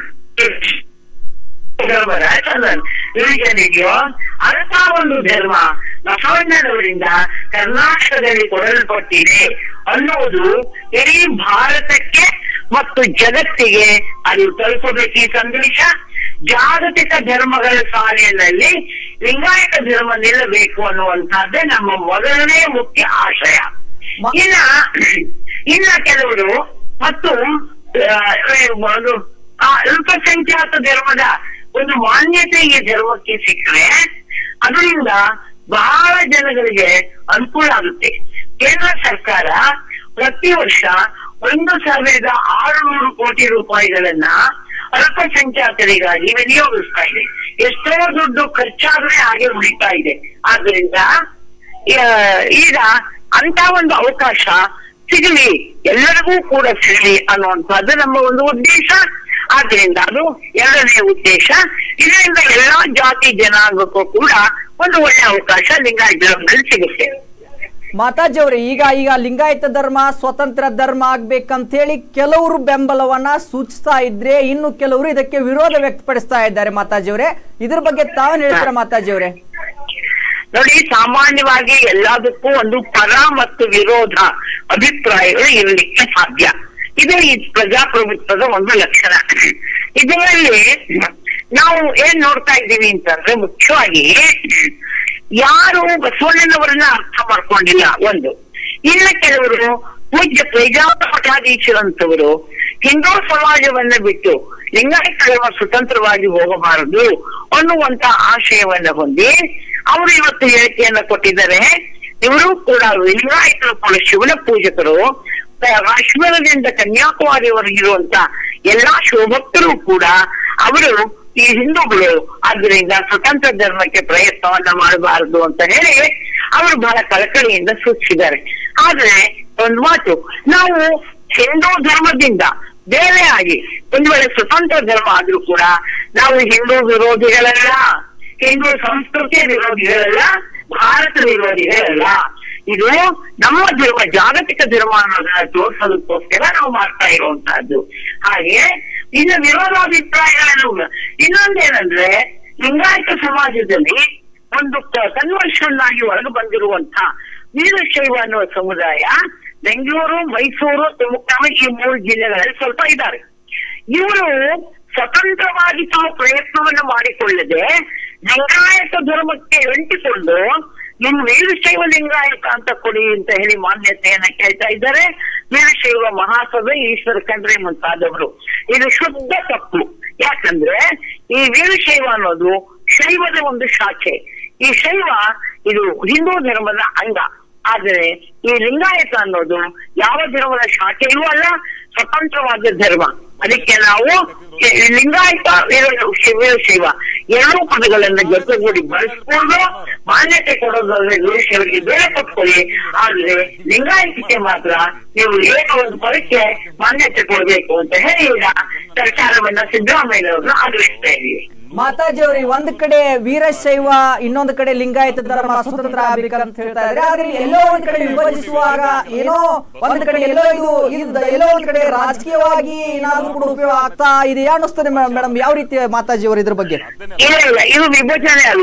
ಧರ್ಮದ ರಿಲಿಜನ್ ಇದೆಯೋ ಅಂತ ಒಂದು ಧರ್ಮ ಬಸವಣ್ಣನವರಿಂದ ಕರ್ನಾಟಕದಲ್ಲಿ ಕೊಡಲ್ಪಟ್ಟಿದೆ ಅನ್ನೋದು ಇಡೀ ಭಾರತಕ್ಕೆ ಮತ್ತು ಜಗತ್ತಿಗೆ ಅದು ತಲುಪಬೇಕು ಈ ಸಂದೇಶ ಜಾಗತಿಕ ಧರ್ಮಗಳ ಸಾಲಿನಲ್ಲಿ ಲಿಂಗಾಯತ ಧರ್ಮ ನಿಲ್ಲಬೇಕು ಅನ್ನುವಂತಹದ್ದೇ ನಮ್ಮ ಮೊದಲನೇ ಮುಖ್ಯ ಆಶಯ ಮ- ಇನ್ನ ಇನ್ನ ಕೆಲವರು ಮತ್ತು ಆ, ಒಂದು ಆ ಅಲ್ಪಸಂಖ್ಯಾತ ಧರ್ಮದ ಒಂದು ಮಾನ್ಯತೆ ಈ ಧರ್ಮಕ್ಕೆ ಸಿಕ್ಕರೆ ಅದರಿಂದ ಬಹಳ ಜನಗಳಿಗೆ ಅನುಕೂಲ ಆಗುತ್ತೆ ಕೇಂದ್ರ ಸರ್ಕಾರ ಪ್ರತಿ ವರ್ಷ ಒಂದು ಸಾವಿರದ ಆರುನೂರು ಕೋಟಿ ರೂಪಾಯಿಗಳನ್ನ ಅಲ್ಪಸಂಖ್ಯಾತರಿಗಾಗಿ ವಿನಿಯೋಗಿಸ್ತಾ ಇದೆ ಎಷ್ಟೋ ದುಡ್ಡು ಖರ್ಚಾದ್ರೆ ಹಾಗೆ ಉಳಿತಾ ಇದೆ ಆದ್ರಿಂದ ಆ, ಈಗ ಅಂತ ಒಂದು ಅವಕಾಶ ಸಿಗಲಿ ಎಲ್ಲರಿಗೂ ಕೂಡ ಸಿಗಲಿ ಅನ್ನುವಂಥದ್ದು ನಮ್ಮ ಒಂದು ಉದ್ದೇಶ ಆದ್ರಿಂದ ಅದು ಎರಡನೇ ಉದ್ದೇಶ ಇದರಿಂದ ಎಲ್ಲಾ ಜಾತಿ ಜನಾಂಗಕ್ಕೂ ಕೂಡ ಒಂದು ಒಳ್ಳೆ ಅವಕಾಶ ಲಿಂಗಾಯತ ಧರ್ಮದಲ್ಲಿ ಸಿಗುತ್ತೆ ಮಾತಾಜಿ ಅವರೇ ಈಗ ಈಗ ಲಿಂಗಾಯತ ಧರ್ಮ ಸ್ವತಂತ್ರ ಧರ್ಮ ಆಗ್ಬೇಕಂತ ಹೇಳಿ ಕೆಲವರು ಬೆಂಬಲವನ್ನ ಸೂಚಿಸ್ತಾ ಇದ್ರೆ ಇನ್ನು ಕೆಲವರು ಇದಕ್ಕೆ ವಿರೋಧ ವ್ಯಕ್ತಪಡಿಸ್ತಾ ಇದ್ದಾರೆ ಮಾತಾಜಿ ಅವರೇ ಇದ್ರ ಬಗ್ಗೆ ತಾವೇನ್ ಹೇಳ್ತೀರಾ ಮಾತಾಜಿ ಅವರೇ ನೋಡಿ ಸಾಮಾನ್ಯವಾಗಿ ಎಲ್ಲದಕ್ಕೂ ಒಂದು ಪರ ಮತ್ತು ವಿರೋಧ ಅಭಿಪ್ರಾಯಗಳು ಇರಲಿಕ್ಕೆ ಸಾಧ್ಯ ಇದು ಈ ಪ್ರಜಾಪ್ರಭುತ್ವದ ಒಂದು ಲಕ್ಷಣ ಇದರಲ್ಲಿ ನಾವು ಏನ್ ನೋಡ್ತಾ ಇದ್ದೀವಿ ಅಂತಂದ್ರೆ ಮುಖ್ಯವಾಗಿ ಯಾರು ಬಸವಣ್ಣನವರನ್ನ ಅರ್ಥ ಮಾಡ್ಕೊಂಡಿಲ್ಲ ಒಂದು ಇನ್ನ ಕೆಲವರು ಪೂಜ್ಯ ಪ್ರಜಾಪಟಾಧೀಶರಂತವರು ಹಿಂದೂ ಸಮಾಜವನ್ನ ಬಿಟ್ಟು ಲಿಂಗಾಯತ ಧರ್ಮ ಸ್ವತಂತ್ರವಾಗಿ ಹೋಗಬಾರದು ಅನ್ನುವಂತ ಆಶಯವನ್ನ ಹೊಂದಿ ಅವರು ಇವತ್ತು ಹೇಳಿಕೆಯನ್ನ ಕೊಟ್ಟಿದ್ದಾರೆ ಇವರು ಕೂಡ ಲಿಂಗಾಯತರು ಕೂಡ ಶಿವನ ಪೂಜಕರು ಕಾಶ್ಮೀರದಿಂದ ಕನ್ಯಾಕುಮಾರಿವರೆಗಿರುವಂತ ಎಲ್ಲಾ ಶಿವಭಕ್ತರು ಕೂಡ ಅವರು ಈ ಹಿಂದೂಗಳು ಆದ್ದರಿಂದ ಸ್ವತಂತ್ರ ಧರ್ಮಕ್ಕೆ ಪ್ರಯತ್ನವನ್ನ ಮಾಡಬಾರದು ಅಂತ ಹೇಳಿ ಅವರು ಬಹಳ ಕಳಕಳಿಯಿಂದ ಸೂಚಿಸಿದ್ದಾರೆ ಆದ್ರೆ ಒಂದು ಮಾತು ನಾವು ಹಿಂದೂ ಧರ್ಮದಿಂದ ಬೇರೆ ಆಗಿ ಒಂದು ವೇಳೆ ಸ್ವತಂತ್ರ ಧರ್ಮ ಆದ್ರೂ ಕೂಡ ನಾವು ಹಿಂದೂ ವಿರೋಧಿಗಳಲ್ಲ ಹಿಂದೂ ಸಂಸ್ಕೃತಿಯ ವಿರೋಧಿಗಳಲ್ಲ ಭಾರತ ವಿರೋಧಿಗಳಲ್ಲ ಇದು ನಮ್ಮ ಧರ್ಮ ಜಾಗತಿಕ ಧರ್ಮ ಅನ್ನೋದನ್ನ ತೋರಿಸೋದಕ್ಕೋಸ್ಕರ ನಾವು ಮಾಡ್ತಾ ಇರುವಂತಹದ್ದು ಹಾಗೆ ಇನ್ನು ವಿರೋಧಾಭಿಪ್ರಾಯಗಳನ್ನು ಇನ್ನೊಂದೇನಂದ್ರೆ ಲಿಂಗಾಯತ ಸಮಾಜದಲ್ಲಿ ಒಂದು ಕನ್ವರ್ಷನ್ ಆಗಿ ಹೊರಗೆ ಬಂದಿರುವಂತ ವೀರಶೈವ ಅನ್ನುವ ಸಮುದಾಯ ಬೆಂಗಳೂರು ಮೈಸೂರು ತುಮಕೂರು ಈ ಮೂರು ಜಿಲ್ಲೆಗಳಲ್ಲಿ ಸ್ವಲ್ಪ ಇದ್ದಾರೆ ಇವರು ಸ್ವತಂತ್ರವಾಗಿ ತಾವು ಪ್ರಯತ್ನವನ್ನು ಮಾಡಿಕೊಳ್ಳದೆ ಲಿಂಗಾಯತ ಧರ್ಮಕ್ಕೆ ಅಂಟಿಕೊಂಡು ನಿಮ್ ವೀರಶೈವ ಲಿಂಗಾಯತ ಅಂತ ಕೊಡಿ ಅಂತ ಹೇಳಿ ಮಾನ್ಯತೆಯನ್ನ ಕೇಳ್ತಾ ಇದ್ದಾರೆ ವೀರಶೈವ ಮಹಾಸಭೆ ಈಶ್ವರ ಖಂಡ್ರೆ ಮುಂತಾದವರು ಇದು ಶುದ್ಧ ತಪ್ಪು ಯಾಕಂದ್ರೆ ಈ ವೀರಶೈವ ಅನ್ನೋದು ಶೈವದ ಒಂದು ಶಾಖೆ ಈ ಶೈವ ಇದು ಹಿಂದೂ ಧರ್ಮದ ಅಂಗ ಆದರೆ ಈ ಲಿಂಗಾಯತ ಅನ್ನೋದು ಯಾವ ಧರ್ಮದ ಶಾಖೆಯೂ ಅಲ್ಲ ಸ್ವತಂತ್ರವಾದ ಧರ್ಮ ಅದಕ್ಕೆ ನಾವು ಈ ಲಿಂಗಾಯತ ವೀರ- ವೀರಶೈವ ಎರಡೂ ಪದಗಳನ್ನ ಜೊತೆಗೂಡಿ ಬಳಸ್ಕೊಂಡು ಮಾನ್ಯತೆ ಕೊಡೋದಾದ್ರೆ ವೀರಶೈವರಿಗೆ ಬೇರೆ ಕೊಟ್ಕೊಳ್ಳಿ ಆದ್ರೆ ಲಿಂಗಾಯತಕ್ಕೆ ಮಾತ್ರ ನೀವು ಏನೋ ಒಂದು ಪದಕ್ಕೆ ಮಾನ್ಯತೆ ಕೊಡಬೇಕು ಅಂತ ಹೇಳಿ ಈಗ ಸರ್ಕಾರವನ್ನ ಸಿದ್ದರಾಮಯ್ಯನವ್ರನ್ನ ಆಗ್ರಹಿಸ್ತಾ ಇದೀವಿ ಮಾತಾಜಿ ಅವ್ರಿ ಒಂದ್ ಕಡೆ ವೀರಶೈವ ಇನ್ನೊಂದ್ ಕಡೆ ಲಿಂಗಾಯತ ಧರ್ಮ ಸ್ವತಂತ್ರ ಆಗ್ಬೇಕಂತ ಹೇಳ್ತಾ ಇದ್ರೆ ಆದ್ರೆ ಎಲ್ಲೋ ಒಂದ್ ಕಡೆ ವಿಭಜಿಸುವಾಗ ಏನೋ ಒಂದ್ ಕಡೆ ಎಲ್ಲೋ ಇದು ಇದು ಎಲ್ಲೋ ಒಂದ್ ಕಡೆ ರಾಜಕೀಯವಾಗಿ ಏನಾದ್ರೂ ಕೂಡ ಉಪಯೋಗ ಆಗ್ತಾ ಇದೆಯಾ ಅನ್ನಿಸ್ತದೆ ಮೇಡಮ್ ಯಾವ ರೀತಿ ಮಾತಾಜಿ ಅವರು ಇದ್ರ ಬಗ್ಗೆ ಇಲ್ಲ ಇಲ್ಲ ಇದು ವಿಭಜನೆ ಅಲ್ಲ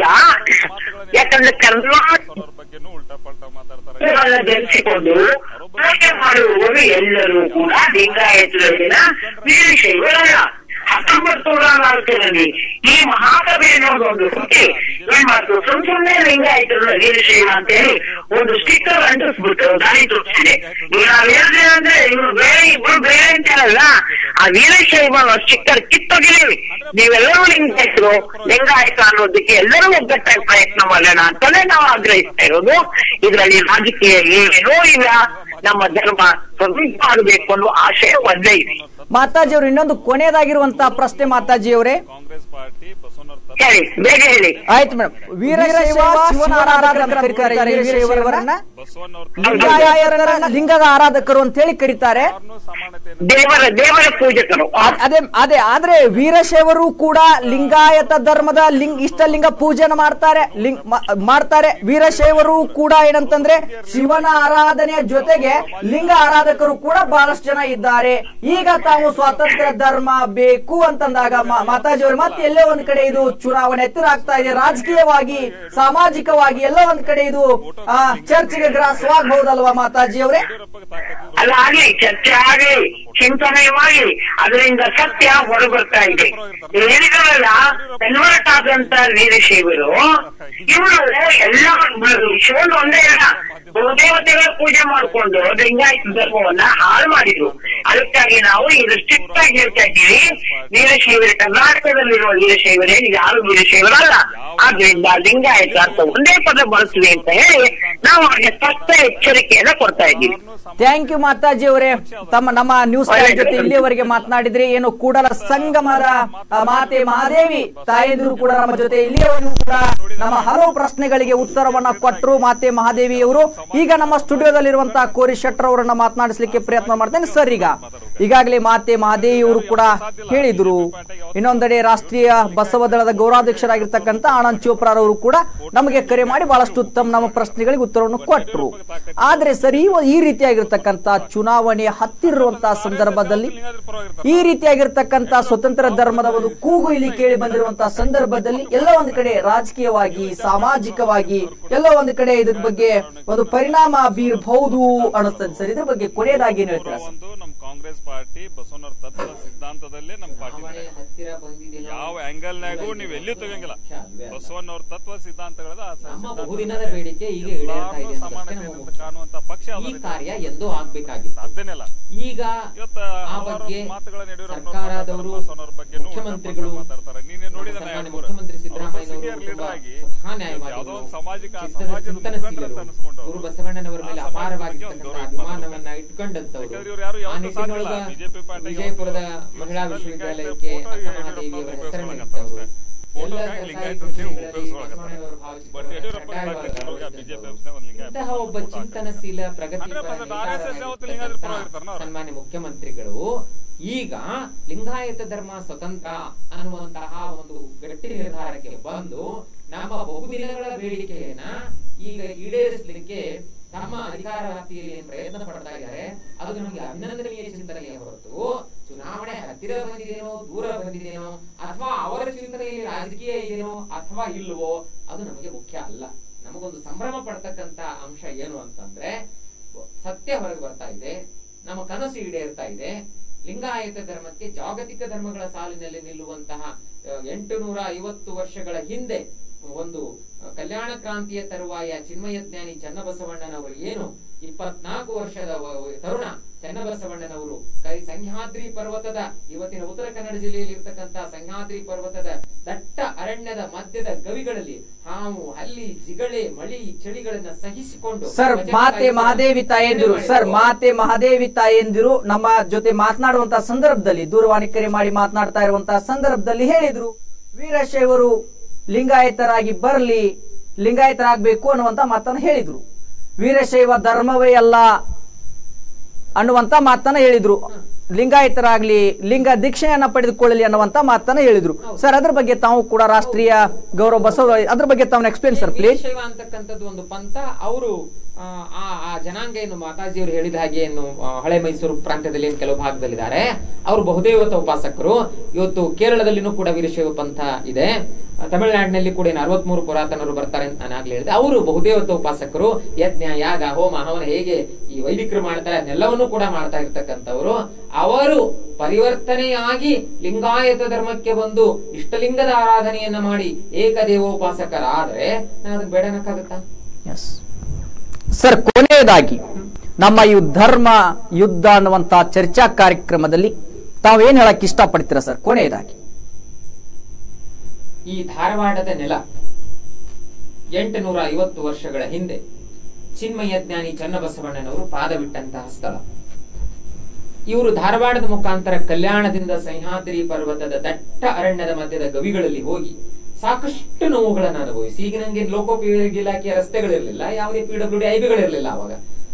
ಯಾಕಂದ್ರೆ ಕರ್ನಾಟಕ ಅವ್ರ ಬಗ್ಗೆನೂ ಉಲ್ಟಾ ಪಲ್ಟಾ ಮಾತಾಡ್ತಾರೆ ಗಳನ್ನ ಧರಿಸಿಕೊಂಡು ಆಯ್ಕೆ ಮಾಡುವವರು ಎಲ್ಲರೂ ಕೂಡ ಲಿಂಗಾಯತರಲ್ಲಿನ ವೀರಶೈವರಲ್ಲ ಹತ್ತೊಂಬತ್ತು ನೂರ ನಾಲ್ಕರಲ್ಲಿ ಈ ಮಹಾಸಭೆ ಅನ್ನೋದು ಒಂದು ಹುಟ್ಟಿ ಏನ್ ಮಾಡ್ತು ಸುಮ್ ಸುಮ್ನೆ ಲಿಂಗಾಯತರ ವೀರಶೈವ ಅಂತ ಹೇಳಿ ಒಂದು ಸ್ಟಿಕ್ಕರ್ ಅಂಟಿಸ್ಬಿಟ್ಟು ದಾರಿ ತೋರಿಸಿದೆ ಈಗ ನಾವ್ ಹೇಳಿದ್ರೆ ಅಂದ್ರೆ ಇವ್ರು ಬೇರೆ ಇಬ್ರು ಬೇರೆ ಅಂತ ಹೇಳಲ್ಲ ಆ ವೀರಶೈವ ಸ್ಟಿಕ್ಕರ್ ಕಿತ್ತೋಗಿರಿ ನೀವೆಲ್ಲರೂ ಲಿಂಗಾಯತರು ಲಿಂಗಾಯತ ಅನ್ನೋದಕ್ಕೆ ಎಲ್ಲರೂ ಒಗ್ಗಟ್ಟಾಗಿ ಪ್ರಯತ್ನ ಮಾಡೋಣ ಅಂತಲೇ ನಾವು ಆಗ್ರಹಿಸ್ತಾ ಇರೋದು ಇದರಲ್ಲಿ ರಾಜಕೀಯ ಏನೂ ಇಲ್ಲ ನಮ್ಮ ಧರ್ಮ ಸ್ವತಂತ್ರ ಆಗಬೇಕು ಅನ್ನೋ ಆಶಯ ಒಂದೇ ಇದೆ ಮಾತಾಜಿ ಅವರು ಇನ್ನೊಂದು ಕೊನೆಯದಾಗಿರುವಂತ ಪ್ರಶ್ನೆ ಮಾತಾಜಿ ಅವರೇ ಕಾಂಗ್ರೆಸ್ ಪಾರ್ಟಿ ಬಸವಣ್ಣವ್ರ ತತ್ವ ಹೇಳಿ ಬೇಗ ಹೇಳಿ ಆಯ್ತು ಮೇಡಮ್ ವೀರಶೈವ ಶಿವನ ಆರಾಧಕರು ಅಂತ ಕರೀತಾರೆ ವೀರಶೈವರನ್ನ ಬಸವಣ್ಣವ್ರ ಲಿಂಗಾಯತರನ್ನ ಲಿಂಗದ ಆರಾಧಕರು ಅಂತ ಹೇಳಿ ಕರೀತಾರೆ ತತ್ವವನ್ನು ಸಮಾನತೆಯನ್ನು ದೇವರ ದೇವರ ಪೂಜಕರು ಆ, ಅದ್- ಅದೇ ಅದೇ ಆದ್ರೆ ವೀರಶೈವರು ಕೂಡ ಲಿಂಗಾಯತ ಧರ್ಮದ ಲಿಂಗ ಇಷ್ಟಲಿಂಗ ಪೂಜೆನ ಮಾಡ್ತಾರೆ ಲಿಂಗ್ ಮ- ಮಾಡ್ತಾರೆ ವೀರಶೈವರು ಕೂಡ ಏನಂತಂದ್ರೆ ಶಿವನ ಆರಾಧನೆಯ ಜೊತೆಗೆ ಲಿಂಗ ಆರಾಧಕರು ಕೂಡ ಬಹಳಷ್ಟು ಜನ ಇದ್ದಾರೆ ಈಗ ತಾವು ಸ್ವಾತಂತ್ರ್ಯ ಧರ್ಮ ಬೇಕು ಅಂತಂದಾಗ ಮ- ಮಾತಾಜಿ ಅವರು ಮತ್ತೆ ಎಲ್ಲೋ ಒಂದ್ ಕಡೆ ಇದು ಚುನಾವಣೆ ಎತ್ತರ ಆಗ್ತಾ ಇದೆ ರಾಜಕೀಯವಾಗಿ ಸಾಮಾಜಿಕವಾಗಿ ಎಲ್ಲೋ ಒಂದ್ ಕಡೆ ಇದು ಆ, ಚರ್ಚೆಗೆ ಗ್ರಾಸವಾಗಬಹುದಲ್ವಾ ಮಾತಾಜಿ ಅವರೇ ಯಡಿಯೂರಪ್ಪಗೆ ತಾಕತ್ತಿದ್ರು ಅಲ್ಲ ಆಗ್ಲಿ ಚರ್ಚೆ ಆಗ್ಲಿ ಚಿಂತನೆಯವಾಗಿ ಅದರಿಂದ ಸತ್ಯ ಹೊರಬರ್ತಾ ಇದೆ ಹೇಳಿದ್ರಲ್ಲ ಕನ್ವರ್ಟ್ ಆದಂತ ವೀರಶೈವರು ಇವರು ಎಲ್ಲ ಶಿವನ್ ಒಂದೇ ಇಲ್ಲ ಬಹುದೇವತೆಗಳ ಪೂಜೆ ಮಾಡ್ಕೊಂಡು ಲಿಂಗಾಯತ ಧರ್ಮವನ್ನ ಹಾಳು ಮಾಡಿದ್ರು ಅದಕ್ಕಾಗಿ ನಾವು ಇದು ಸ್ಟ್ರಿಕ್ಟ್ ಆಗಿ ಹೇಳ್ತಾ ಇದ್ದೀವಿ ವೀರಶೈವರ ಕರ್ನಾಟಕದಲ್ಲಿರುವ ವೀರಶೈವರೇ ಯಾರು ವೀರಶೈವರಲ್ಲ ಆದ್ರಿಂದ ಲಿಂಗಾಯತ ಅಂತ ಒಂದೇ ಪದ ಬಳಸ್ವಿ ಅಂತ ಹೇಳಿ ನಾವು ಅವ್ರಿಗೆ ಸ್ಪಷ್ಟ ಎಚ್ಚರಿಕೆಯನ್ನ ಕೊಡ್ತಾ ಇದ್ದೀವಿ ಥ್ಯಾಂಕ್ ಯು ಮಾತಾಜಿ ಅವರೇ ತಮ್ಮ ನಮ್ಮ ನ್ಯೂಸ್ ಲೈವ್ ಜೊತೆ ಇಲ್ಲಿಯವರೆಗೆ ಮಾತನಾಡಿದ್ರೆ ಏನು ಕೂಡಲ ಸಂಗಮದ ಆ, ಮಾತೆ ಮಹಾದೇವಿ ತಾಯಂದಿರು ಕೂಡ ನಮ್ಮ ಜೊತೆ ಇಲ್ಲಿಯವರೆಗೂ ಕೂಡ ನಮ್ಮ ಹಲವು ಪ್ರಶ್ನೆಗಳಿಗೆ ಉತ್ತರವನ್ನ ಕೊಟ್ಟರು ಮಾತೆ ಮಹಾದೇವಿಯವರು ಈಗ ನಮ್ಮ ಸ್ಟುಡಿಯೋದಲ್ಲಿರುವಂತಹ ಕೋರಿ ಶೆಟ್ಟರ್ ಅವರನ್ನ ಮಾತನಾಡಿಸ್ಲಿಕ್ಕೆ ಪ್ರಯತ್ನ ಮಾಡ್ತೇನೆ ಸರ್ ಈಗ ಈಗಾಗಲೇ ಮಾತೆ ಮಹಾದೇವಿಯವರು ಕೂಡ ಹೇಳಿದ್ರು ಇನ್ನೊಂದೆಡೆ ರಾಷ್ಟ್ರೀಯ ಬಸವ ದಳದ ಗೌರವಾಧ್ಯಕ್ಷರಾಗಿರ್ತಕ್ಕಂಥ ಆನಂದ್ ಚೋಪ್ರಾರವರು ಕೂಡ ನಮಗೆ ಕರೆ ಮಾಡಿ ಬಹಳಷ್ಟು ಉತ್ತಮ ನಮ್ಮ ಪ್ರಶ್ನೆಗಳಿಗೆ ಉತ್ತರವನ್ನು ಕೊಟ್ಟರು ಆದ್ರೆ ಸರಿ ಈ ರೀತಿಯಾಗಿರ್ತಕ್ಕಂಥ ಚುನಾವಣೆ ಹತ್ತಿರುವಂತಹ ಸಂದರ್ಭದಲ್ಲಿ ಲಿಂಗಾಯತರ ಪರವಾಗಿರ್ತಾರೆ ಈ ರೀತಿಯಾಗಿರ್ತಕ್ಕಂಥ ಸ್ವತಂತ್ರ ಧರ್ಮದ ಒಂದು ಕೂಗು ಇಲ್ಲಿ ಕೇಳಿ ಬಂದಿರುವಂತಹ ಸಂದರ್ಭದಲ್ಲಿ ಎಲ್ಲ ಒಂದು ಕಡೆ ರಾಜಕೀಯವಾಗಿ ಸಾಮಾಜಿಕವಾಗಿ ಎಲ್ಲ ಒಂದು ಕಡೆ ಇದ್ರ ಬಗ್ಗೆ ಒಂದು ಪರಿಣಾಮ ಬೀರಬಹುದು ಅನ್ನಿಸ್ತದೆ ಸರ್ ಇದ್ರ ಬಗ್ಗೆ ಕೊನೆಯದಾಗಿ ಏನ್ ಹೇಳ್ತೀರಾ ಸರ್? ಒಂದು ನಮ್ ಕಾಂಗ್ರೆಸ್ ಪಾರ್ಟಿ ಬಸವಣ್ಣವ್ರ ತತ್ವ ಸಿದ್ಧಾಂತದಲ್ಲೇ ನಮ್ ಪಾರ್ಟಿ ಚುನಾವಣೆ ಹತ್ತಿರ ಬಂದಿದೆಯೋ ಯಾವ ಆಂಗಲ್ ನಾಗೂ ನೀವ್ ಎಲ್ಲಿ ತೆಗಂಗಿಲ್ಲ ಬಸವಣ್ಣವ್ರ ತತ್ವ ಸಿದ್ಧಾಂತಗಳದ ಆ ಸ- ನಮ್ಮ ಬಹುದಿನದ ಬೇಡಿಕೆ ಈಗ ಈಡೇರ್ತಾ ಇದೆ ಎಲ್ಲಾರ್ನೂ ಅನ್ನೋದಕ್ಕೆ ಸಮಾನತೆ ನಮಗೆ ಅಂತ ಕಾಣುವಂತ ಪಕ್ಷ ಈ ಯಾವ್ದು ಕಾರ್ಯ ಎಂದೋ ಆಗ್ಬೇಕಾಗಿತ್ತು ಸಾಧ್ಯನೇ ಇಲ್ಲ ಈಗ ಇವತ್ತ ಆ ಹಲವಾರು ಬಗ್ಗೆ ಮಾತುಗಳನ್ನ ಯಡಿಯೂರಪ್ಪನವ್ರು ಸರ್ಕಾರದವರು ಮಾತಾಡ್ತಾರೆ, ಬಸವಣ್ಣವ್ರ ಬಗ್ಗೆನೂ ಮುಖ್ಯಮಂತ್ರಿಗಳು ಮಾತಾಡ್ತಾರೆ ನೀನೆ ನೋಡಿದ ಸನ್ಮಾನ್ಯ ಮುಖ್ಯಮಂತ್ರಿ ಸಿದ್ದರಾಮಯ್ಯನವರು ತುಂಬಾ ಸ್ವತಃ ನ್ಯಾಯವಾದಿಗಳು, ಯಾವುದೋ ಒಂದು ಸಾಮಾಜಿಕ ಚಿತ್ತದ ಸಮಾಜದ ಚಿಂತನಶೀಲರು, ಮುಖಂಡರು ಅಂತ ಅನ್ಸ್ಕೊಂಡವ್ರು. ಗುರು ಬಸವಣ್ಣನವರ ಮೇಲೆ ಆ ಸಮಾಜದ ಬಗ್ಗೆ ಒಂದು ಅಪಾರವಾಗಿರ್ತಕ್ಕಂಥ ಗೌರವ ಅಭಿಮಾನವನ್ನ ಇಟ್ಕೊಂಡಂತವ್ರು ಯಾಕಂದ್ರೆ ಇವ್ರು ಯಾರು ಆ ಯಾವತ್ತೂ ಸಾಧಿಲ್ಲ. ನಿಟ್ಟಿನೊಳಗ ಬಿಜೆಪಿ ಪಾರ್ಟಿಗೆ ವಿಜಯಪುರದ ಯಾವತ್ತೂ ಮಹಿಳಾ ಲಿಂಗಾಯತ ವಿಶ್ವವಿದ್ಯಾಲಯಕ್ಕೆ ಫೋಟೋ ಅಕ್ಕಮಹಾದೇವಿಯವರ ಯಡಿಯೂರಪ್ಪನವ್ರು ಹೆಸರನ್ನಿಟ್ಟವರು ಫೋಟೋ ಎಲ್ಲ ಲಿಂಗಾಯತ ಸರ್ಕಾರಿ ಅಂತ ಹೇಳಿ ಕಚೇರಿಗಳಲ್ಲಿ ಉಪಯೋಗಿಸ್ಕೊಳಕತ್ತಾರೆ. ಬಸವಣ್ಣನವರು ಭಾವಚಿತ್ರವನ್ನು ಬಟ್ ಯಡಿಯೂರಪ್ಪ ಕಡ್ಡಾಯವಾಗಿ ಬಿಜೆಪಿ ಅಳವಡಿಸಿದ್ದವರು. ಅಧ್ಯಕ್ಷನೇ ಒಂದು ಲಿಂಗಾಯತ ಇಂತಹ ಒಬ್ಬ ಫೋಟೋ ಹಾಕ್ತಾರೆ. ಚಿಂತನಶೀಲ ಪ್ರಗತಿಪರ 100% RSS ಯಾವತ್ತೂ ಲಿಂಗಾಯತರ ಪರವಾಗಿರ್ತಾರನ ಅವ್ರು? ಸನ್ಮಾನ್ಯ ಮುಖ್ಯಮಂತ್ರಿಗಳು ಈಗ ಲಿಂಗಾಯತ ಧರ್ಮ ಸ್ವತಂತ್ರ ಅನ್ನುವಂತಹ ಒಂದು ಗಟ್ಟಿ ನಿರ್ಧಾರಕ್ಕೆ ಬಂದು ನಮ್ಮ ಬಹುದಿನಗಳ ಬೇಡಿಕೆಯನ್ನ ಈಗ ಈಡೇರಿಸಲಿಕ್ಕೆ ತಮ್ಮ ಅಧಿಕಾರ ವ್ಯಾಪ್ತಿಯಲ್ಲಿ ಏನ್ ಪ್ರಯತ್ನ ಪಡ್ತಾ ಇದ್ದಾರೆ ಅದು ನಮಗೆ ಅಭಿನಂದನೀಯ ಚಿಂತನೆಯ ಹೊರತು ಚುನಾವಣೆ ಹತ್ತಿರ ಬಂದಿದೆಯೋ ದೂರ ಬಂದಿದೆಯೋ ಅಥವಾ ಅವರ ಚಿಂತನೆಯಲ್ಲಿ ರಾಜಕೀಯ ಇದೆಯೋ ಅಥವಾ ಇಲ್ವೋ ಅದು ನಮಗೆ ಮುಖ್ಯ ಅಲ್ಲ ನಮಗೊಂದು ಸಂಭ್ರಮ ಪಡ್ತಕ್ಕಂತ ಅಂಶ ಏನು ಅಂತಂದ್ರೆ ಸತ್ಯ ಹೊರಗೆ ಬರ್ತಾ ಇದೆ ನಮ್ಮ ಕನಸು ಈಡೇರ್ತಾ ಇದೆ ಲಿಂಗಾಯತ ಧರ್ಮಕ್ಕೆ ಜಾಗತಿಕ ಧರ್ಮಗಳ ಸಾಲಿನಲ್ಲಿ ನಿಲ್ಲುವಂತಹ ಎಂಟು ನೂರ ಐವತ್ತು ವರ್ಷಗಳ ಹಿಂದೆ ಒಂದು ಅಹ್, ಕಲ್ಯಾಣ ಕ್ರಾಂತಿಯ ತರುವಾಯ ಚಿನ್ಮಯ ಜ್ಞಾನಿ ಚನ್ನಬಸವಣ್ಣನವರು ಏನು ಇಪ್ಪತ್ನಾಲ್ಕು ವರ್ಷದ ವ- ವ- ತರುಣ ಚನ್ನಬಸವಣ್ಣನವರು ಕೈ ಸಹ್ಯಾದ್ರಿ ಪರ್ವತದ ಇವತ್ತಿನ ಉತ್ತರ ಕನ್ನಡ ಜಿಲ್ಲೆಯಲ್ಲಿ ಇರ್ತಕ್ಕಂತಹ ಸಹ್ಯಾದ್ರಿ ಪರ್ವತದ ದಟ್ಟ ಅರಣ್ಯದ ಮಧ್ಯದ ಗವಿಗಳಲ್ಲಿ ಹಾವು ಹಲ್ಲಿ ಜಿಗಳೆ ಮಳಿ ಚಳಿಗಳನ್ನ ಸಹಿಸಿಕೊಂಡು ಸರ್ ವಚನ ಮಾತೆ ಕಾಯ್ದುಕೊಂಡು ಮಹಾದೇವಿ ತಾಯಂದಿರು ಸರ್ ಮಾತೆ ಮಹಾದೇವಿ ತಾಯಂದಿರು ನಮ್ಮ ಜೊತೆ ಮಾತನಾಡುವಂತಹ ಸಂದರ್ಭದಲ್ಲಿ ದೂರವಾಣಿ ಕರೆ ಮಾಡಿ ಮಾತನಾಡ್ತಾ ಇರುವಂತಹ ಸಂದರ್ಭದಲ್ಲಿ ಹೇಳಿದ್ರು ವೀರಶೈವರು ಲಿಂಗಾಯತರಾಗಿ ಬರ್ಲಿ ಲಿಂಗಾಯತರಾಗಬೇಕು ಅನ್ನುವಂತ ಮಾತನ್ನ ಹೇಳಿದ್ರು ವೀರಶೈವ ಧರ್ಮವೇ ಅಲ್ಲ ಅನ್ನುವಂತ ಮಾತನ್ನ ಹೇಳಿದ್ರು ಲಿಂಗಾಯತರಾಗ್ಲಿ ಲಿಂಗ ದೀಕ್ಷೆಯನ್ನ ಪಡೆದುಕೊಳ್ಳಲಿ ಅನ್ನುವಂತ ಮಾತನ್ನ ಹೇಳಿದ್ರು ಸರ್ ಅದ್ರ ಬಗ್ಗೆ ತಾವು ಕೂಡ ರಾಷ್ಟ್ರೀಯ ಗೌರವ ಬಸವ ಅದ್ರ ಬಗ್ಗೆ ತಾವು ಎಕ್ಸ್ಪ್ಲೇನ್ ಸರ್ ಪ್ಲೀಸ್ ವೀರಶೈವ ಅಂತಕ್ಕಂಥದ್ದು ಒಂದು ಪಂಥ ಅವರು ಆ ಆ ಜನಾಂಗ ಏನು ಮಾತಾಜಿಯವರು ಹೇಳಿದ ಹಾಗೆ ಏನು ಆ, ಹಳೆ ಮೈಸೂರು ಪ್ರಾಂತ್ಯದಲ್ಲಿ ಏನು ಕೆಲವು ಭಾಗದಲ್ಲಿದ್ದಾರೆ ಅವರು ಬಹುದೇವತ ಉಪಾಸಕರು ಇವತ್ತು ಕೇರಳದಲ್ಲಿನೂ ಕೂಡ ವೀರಶೈವ ಪಂಥ ಇದೆ ಆ, ತಮಿಳುನಾಡಿನಲ್ಲಿ ಕೂಡ ಏನು ಅರವತ್ಮೂರು ಪುರಾತನರು ಬರ್ತಾರೆ ಅಂತ ನಾನು ಆಗ್ಲೇ ಹೇಳಿದೆ ಅವರು ಬಹುದೇವತ ಉಪಾಸಕರು ಯಜ್ಞ ಯಾಗ ಹೋಮ ಹವನ ಹೇಗೆ ಈ ವೈದಿಕರು ಮಾಡ್ತಾರೆ ಅದನ್ನೆಲ್ಲವನ್ನೂ ಕೂಡ ಮಾಡ್ತಾ ಇರ್ತಕ್ಕಂಥವ್ರು ಅವರು ಪರಿವರ್ತನೆಯಾಗಿ ಲಿಂಗಾಯತ ಧರ್ಮಕ್ಕೆ ಬಂದು ಇಷ್ಟಲಿಂಗದ ಆರಾಧನೆಯನ್ನ ಮಾಡಿ ಏಕದೇವೋಪಾಸಕರಾದ್ರೆ ನಾನು ಅದನ್ನ ಬೇಡ ಅನ್ನಕ್ಕಾಗತ್ತಾ ಎಸ್ ಸರ್ ಕೊನೆಯದಾಗಿ ನಮ್ಮ ಈ ಧರ್ಮ ಯುದ್ಧ ಅನ್ನುವಂತ ಚರ್ಚಾ ಕಾರ್ಯಕ್ರಮದಲ್ಲಿ ತಾವೇನ್ ಹೇಳಕ್ ಇಷ್ಟಪಡ್ತೀರಾ ಸರ್ ಕೊನೆಯದಾಗಿ ಈ ಧಾರವಾಡದ ನೆಲ ಎಂಟುನೂರ ಐವತ್ತು ವರ್ಷಗಳ ಹಿಂದೆ ಚಿನ್ಮಯ ಜ್ಞಾನಿ ಚನ್ನಬಸವಣ್ಣನವರು ಪಾದ ಬಿಟ್ಟಂತಹ ಸ್ಥಳ ಇವರು ಧಾರವಾಡದ ಮುಖಾಂತರ ಕಲ್ಯಾಣದಿಂದ ಸಹ್ಯಾದ್ರಿ ಪರ್ವತದ ದಟ್ಟ ಅರಣ್ಯದ ಮಧ್ಯದ ಗವಿಗಳಲ್ಲಿ ಹೋಗಿ ಸಾಕಷ್ಟು ನೋವುಗಳನ್ನು ಅನುಭವಿಸಿ ಈಗ ನಂಗೆ ಲೋಕೋಪಯೋಗಿ ಇಲಾಖೆಯ ರಸ್ತೆಗಳಿರಲಿಲ್ಲ ಯಾವುದೇ ಪಿ ಡಬ್ಲ್ಯೂ ಡಿ ಐಬಿಗಳಿರಲಿಲ್ಲ ಅವಾಗ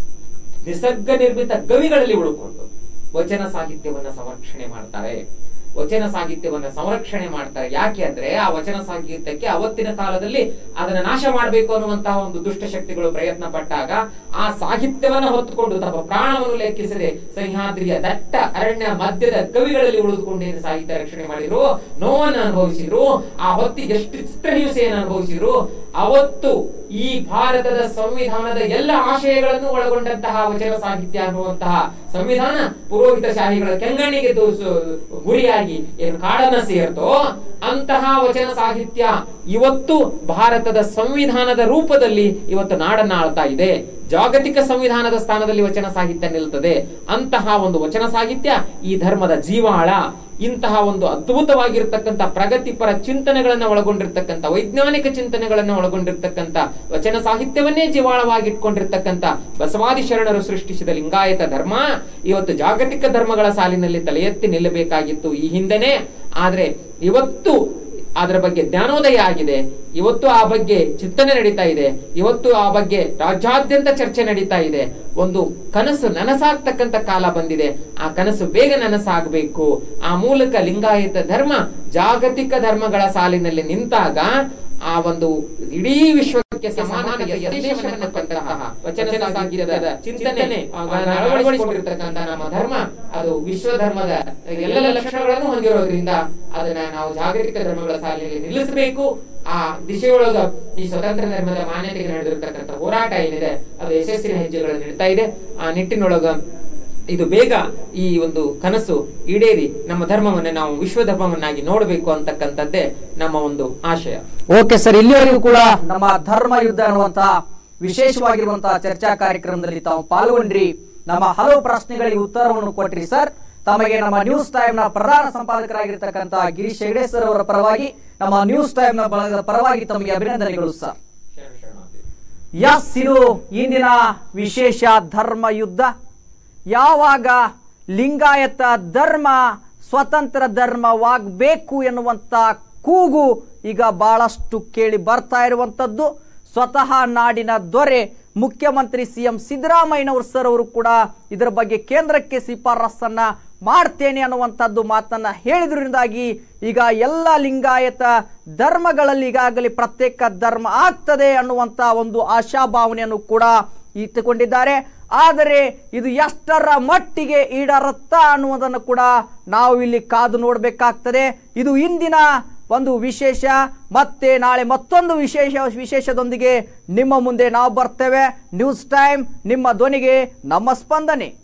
ನಿಸರ್ಗ ನಿರ್ಮಿತ ಗವಿಗಳಲ್ಲಿ ಉಳ್ಕೊಂಡು ವಚನ ಸಾಹಿತ್ಯವನ್ನ ಸಂರಕ್ಷಣೆ ಮಾಡ್ತಾರೆ ವಚನ ಸಾಹಿತ್ಯವನ್ನ ಸಂರಕ್ಷಣೆ ಮಾಡ್ತಾರೆ ಯಾಕೆ ಅಂದ್ರೆ ಆ ವಚನ ಸಾಹಿತ್ಯಕ್ಕೆ ಅವತ್ತಿನ ಕಾಲದಲ್ಲಿ ಅದನ್ನ ನಾಶ ಮಾಡಬೇಕು ಅನ್ನುವಂತಹ ಒಂದು ದುಷ್ಟಶಕ್ತಿಗಳು ಪ್ರಯತ್ನ ಪಟ್ಟಾಗ ಆ ಸಾಹಿತ್ಯವನ್ನ ಹೊತ್ತುಕೊಂಡು ತಮ್ಮ ಪ್ರಾಣವನ್ನು ಲೆಕ್ಕಿಸದೆ ಸಹ್ಯಾದ್ರಿಯ ದಟ್ಟ ಅರಣ್ಯ ಮಧ್ಯದ ಕವಿಗಳಲ್ಲಿ ಉಳಿದುಕೊಂಡು ಏನು ಸಾಹಿತ್ಯ ರಕ್ಷಣೆ ಮಾಡಿದ್ರು ನೋವನ್ನು ಅನುಭವಿಸಿದ್ರು ಆ ಹೊತ್ತಿಗೆ ಎಷ್ಟು ಚಿತ್ರಹಿಂಸೆಯನ್ನು ಅನುಭವಿಸಿದ್ರು ಅವತ್ತು ಈ ಭಾರತದ ಸಂವಿಧಾನದ ಎಲ್ಲ ಆಶಯಗಳನ್ನು ಒಳಗೊಂಡಂತಹ ವಚನ ಸಾಹಿತ್ಯ ಅನ್ನುವಂತಹ ಸಂವಿಧಾನ ಪುರೋಹಿತ ಶಾಹಿಗಳ ಕೆಂಗಣ್ಣಿಗೆ ತೋರಿಸು ಗುರಿಯಾಗಿ ಏನು ಕಾಡನ್ನ ಸೇರ್ತೋ ಅಂತಹ ವಚನ ಸಾಹಿತ್ಯ ಇವತ್ತು ಭಾರತದ ಸಂವಿಧಾನದ ರೂಪದಲ್ಲಿ ಇವತ್ತು ನಾಡನ್ನ ಆಳ್ತಾ ಇದೆ ಜಾಗತಿಕ ಸಂವಿಧಾನದ ಸ್ಥಾನದಲ್ಲಿ ವಚನ ಸಾಹಿತ್ಯ ನಿಲ್ತದೆ ಅಂತಹ ಒಂದು ವಚನ ಸಾಹಿತ್ಯ ಈ ಧರ್ಮದ ಜೀವಾಳ ಇಂತಹ ಒಂದು ಅದ್ಭುತವಾಗಿರ್ತಕ್ಕಂಥ ಪ್ರಗತಿಪರ ಚಿಂತನೆಗಳನ್ನ ಒಳಗೊಂಡಿರ್ತಕ್ಕಂಥ ವೈಜ್ಞಾನಿಕ ಚಿಂತನೆಗಳನ್ನ ಒಳಗೊಂಡಿರ್ತಕ್ಕಂಥ ವಚನ ಸಾಹಿತ್ಯವನ್ನೇ ಜೀವಾಳವಾಗಿಟ್ಕೊಂಡಿರ್ತಕ್ಕಂಥ ಬಸವಾದಿ ಶರಣರು ಸೃಷ್ಟಿಸಿದ ಲಿಂಗಾಯತ ಧರ್ಮ ಇವತ್ತು ಜಾಗತಿಕ ಧರ್ಮಗಳ ಸಾಲಿನಲ್ಲಿ ತಲೆ ಎತ್ತಿ ನಿಲ್ಲಬೇಕಾಗಿತ್ತು ಈ ಹಿಂದೆನೆ ಆದ್ರೆ ಇವತ್ತು ಅದರ ಬಗ್ಗೆ ಜ್ಞಾನೋದಯ ಆಗಿದೆ ಇವತ್ತು ಆ ಬಗ್ಗೆ ಚಿಂತನೆ ನಡೀತಾ ಇದೆ ಇವತ್ತು ಆ ಬಗ್ಗೆ ರಾಜ್ಯಾದ್ಯಂತ ಚರ್ಚೆ ನಡೀತಾ ಇದೆ ಒಂದು ಕನಸು ನನಸಾಗ್ತಕ್ಕಂಥ ಕಾಲ ಬಂದಿದೆ ಆ ಕನಸು ಬೇಗ ನನಸಾಗಬೇಕು ಆ ಮೂಲಕ ಲಿಂಗಾಯತ ಧರ್ಮ ಜಾಗತಿಕ ಧರ್ಮಗಳ ಸಾಲಿನಲ್ಲಿ ನಿಂತಾಗ ಆ ಒಂದು ಇಡೀ ವಿಶ್ವಕ್ಕೆ ಸಮಾನತೆಯ ಸಂದೇಶವನ್ನಕ್ಕಂತಹ ವಚನ ಸಾಹಿತ್ಯದ ಚಿಂತನೆ ಅವುಗಳನ್ನ ಅಳವಡಿಸಿಕೊಂಡಿರ್ತಕ್ಕಂಥ ನಮ್ಮ ಧರ್ಮ ಅದು ವಿಶ್ವ ಧರ್ಮದ ಎಲ್ಲ ಲಕ್ಷಣಗಳನ್ನು ಹೊಂದಿರೋದ್ರಿಂದ ಅದನ್ನ ನಾವು ಜಾಗತಿಕ ಧರ್ಮಗಳ ಸಾಲಿನಲ್ಲಿ ನಿಲ್ಲಿಸಬೇಕು ಆ ದಿಶೆಯೊಳಗ ಈ ಸ್ವತಂತ್ರ ಧರ್ಮದ ಮಾನ್ಯತೆಗೆ ನಡೆದಿರ್ತಕ್ಕಂಥ ಹೋರಾಟ ಏನಿದೆ ಅದು ಯಶಸ್ಸಿನ ಹೆಜ್ಜೆಗಳನ್ನು ನೀಡ್ತಾ ಇದೆ ಆ ನಿಟ್ಟಿನೊಳಗ ಇದು ಬೇಗ ಈ ಒಂದು ಕನಸು ಈಡೇರಿ ನಮ್ಮ ಧರ್ಮವನ್ನ ನಾವು ವಿಶ್ವ ಧರ್ಮವನ್ನಾಗಿ ನೋಡಬೇಕು ಅಂತಕ್ಕಂಥದ್ದೇ ನಮ್ಮ ಒಂದು ಆಶಯ ಓಕೆ ಸರ್ ಇಲ್ಲಿವರೆಗೂ ಕೂಡ ನಮ್ಮ ಧರ್ಮ ಯುದ್ಧ ಅನ್ನುವಂತಹ ವಿಶೇಷವಾಗಿರುವಂತಹ ಚರ್ಚಾ ಕಾರ್ಯಕ್ರಮದಲ್ಲಿ ತಾವು ಪಾಲ್ಗೊಂಡ್ರಿ ನಮ್ಮ ಹಲವು ಪ್ರಶ್ನೆಗಳಿಗೆ ಉತ್ತರವನ್ನು ಕೊಟ್ರಿ ಸರ್ ತಮಗೆ ನಮ್ಮ ನ್ಯೂಸ್ ಟೈಮ್ ನ ಪ್ರಧಾನ ಸಂಪಾದಕರಾಗಿರ್ತಕ್ಕಂಥ ಗಿರೀಶ್ ಹೆಗಡೆ ಸರ್ ಅವರ ಪರವಾಗಿ ನಮ್ಮ ನ್ಯೂಸ್ ಟೈಮ್ ನ ಬಳಗದ ಪರವಾಗಿ ತಮಗೆ ಅಭಿನಂದನೆಗಳು ಸರ್ ಶರಣ ಶರಣಾರ್ಥಿ. ಯಸ್ ಇದು ಇಂದಿನ ವಿಶೇಷ ಧರ್ಮ ಯುದ್ಧ ಯಾವಾಗ ಲಿಂಗಾಯತ ಧರ್ಮ ಸ್ವತಂತ್ರ ಧರ್ಮವಾಗಬೇಕು ಎನ್ನುವಂತ ಕೂಗು ಈಗ ಬಹಳಷ್ಟು ಕೇಳಿ ಬರ್ತಾ ಇರುವಂತದ್ದು ಸ್ವತಃ ನಾಡಿನ ದೊರೆ ಮುಖ್ಯಮಂತ್ರಿ ಸಿ ಎಂ ಸಿದ್ದರಾಮಯ್ಯನವರು ಸರ್ ಅವರು ಕೂಡ ಇದರ ಬಗ್ಗೆ ಕೇಂದ್ರಕ್ಕೆ ಶಿಫಾರಸನ್ನ ಮಾಡ್ತೇನೆ ಅನ್ನುವಂಥದ್ದು ಮಾತನ್ನ ಹೇಳಿದ್ರಿಂದಾಗಿ ಈಗ ಎಲ್ಲ ಲಿಂಗಾಯತ ಧರ್ಮಗಳಲ್ಲಿ ಈಗಾಗಲೇ ಪ್ರತ್ಯೇಕ ಧರ್ಮ ಆಗ್ತದೆ ಅನ್ನುವಂತ ಒಂದು ಆಶಾಭಾವನೆಯನ್ನು ಕೂಡ ಇಟ್ಟುಕೊಂಡಿದ್ದಾರೆ ಆದರೆ ಇದು ಎಷ್ಟರ ಮಟ್ಟಿಗೆ ಈಡಾರತ್ತ ಅನ್ನುವುದನ್ನು ಕೂಡ ನಾವು ಇಲ್ಲಿ ಕಾದು ನೋಡಬೇಕಾಗ್ತದೆ ಇದು ಇಂದಿನ ಒಂದು ವಿಶೇಷ ಮತ್ತೆ ನಾಳೆ ಮತ್ತೊಂದು ವಿಶೇಷ ವಿಶೇಷದೊಂದಿಗೆ ನಿಮ್ಮ ಮುಂದೆ ನಾವು ಬರ್ತೇವೆ ನ್ಯೂಸ್ ಟೈಮ್ ನಿಮ್ಮ ಧ್ವನಿಗೆ ನಮ್ಮ ಸ್ಪಂದನೆ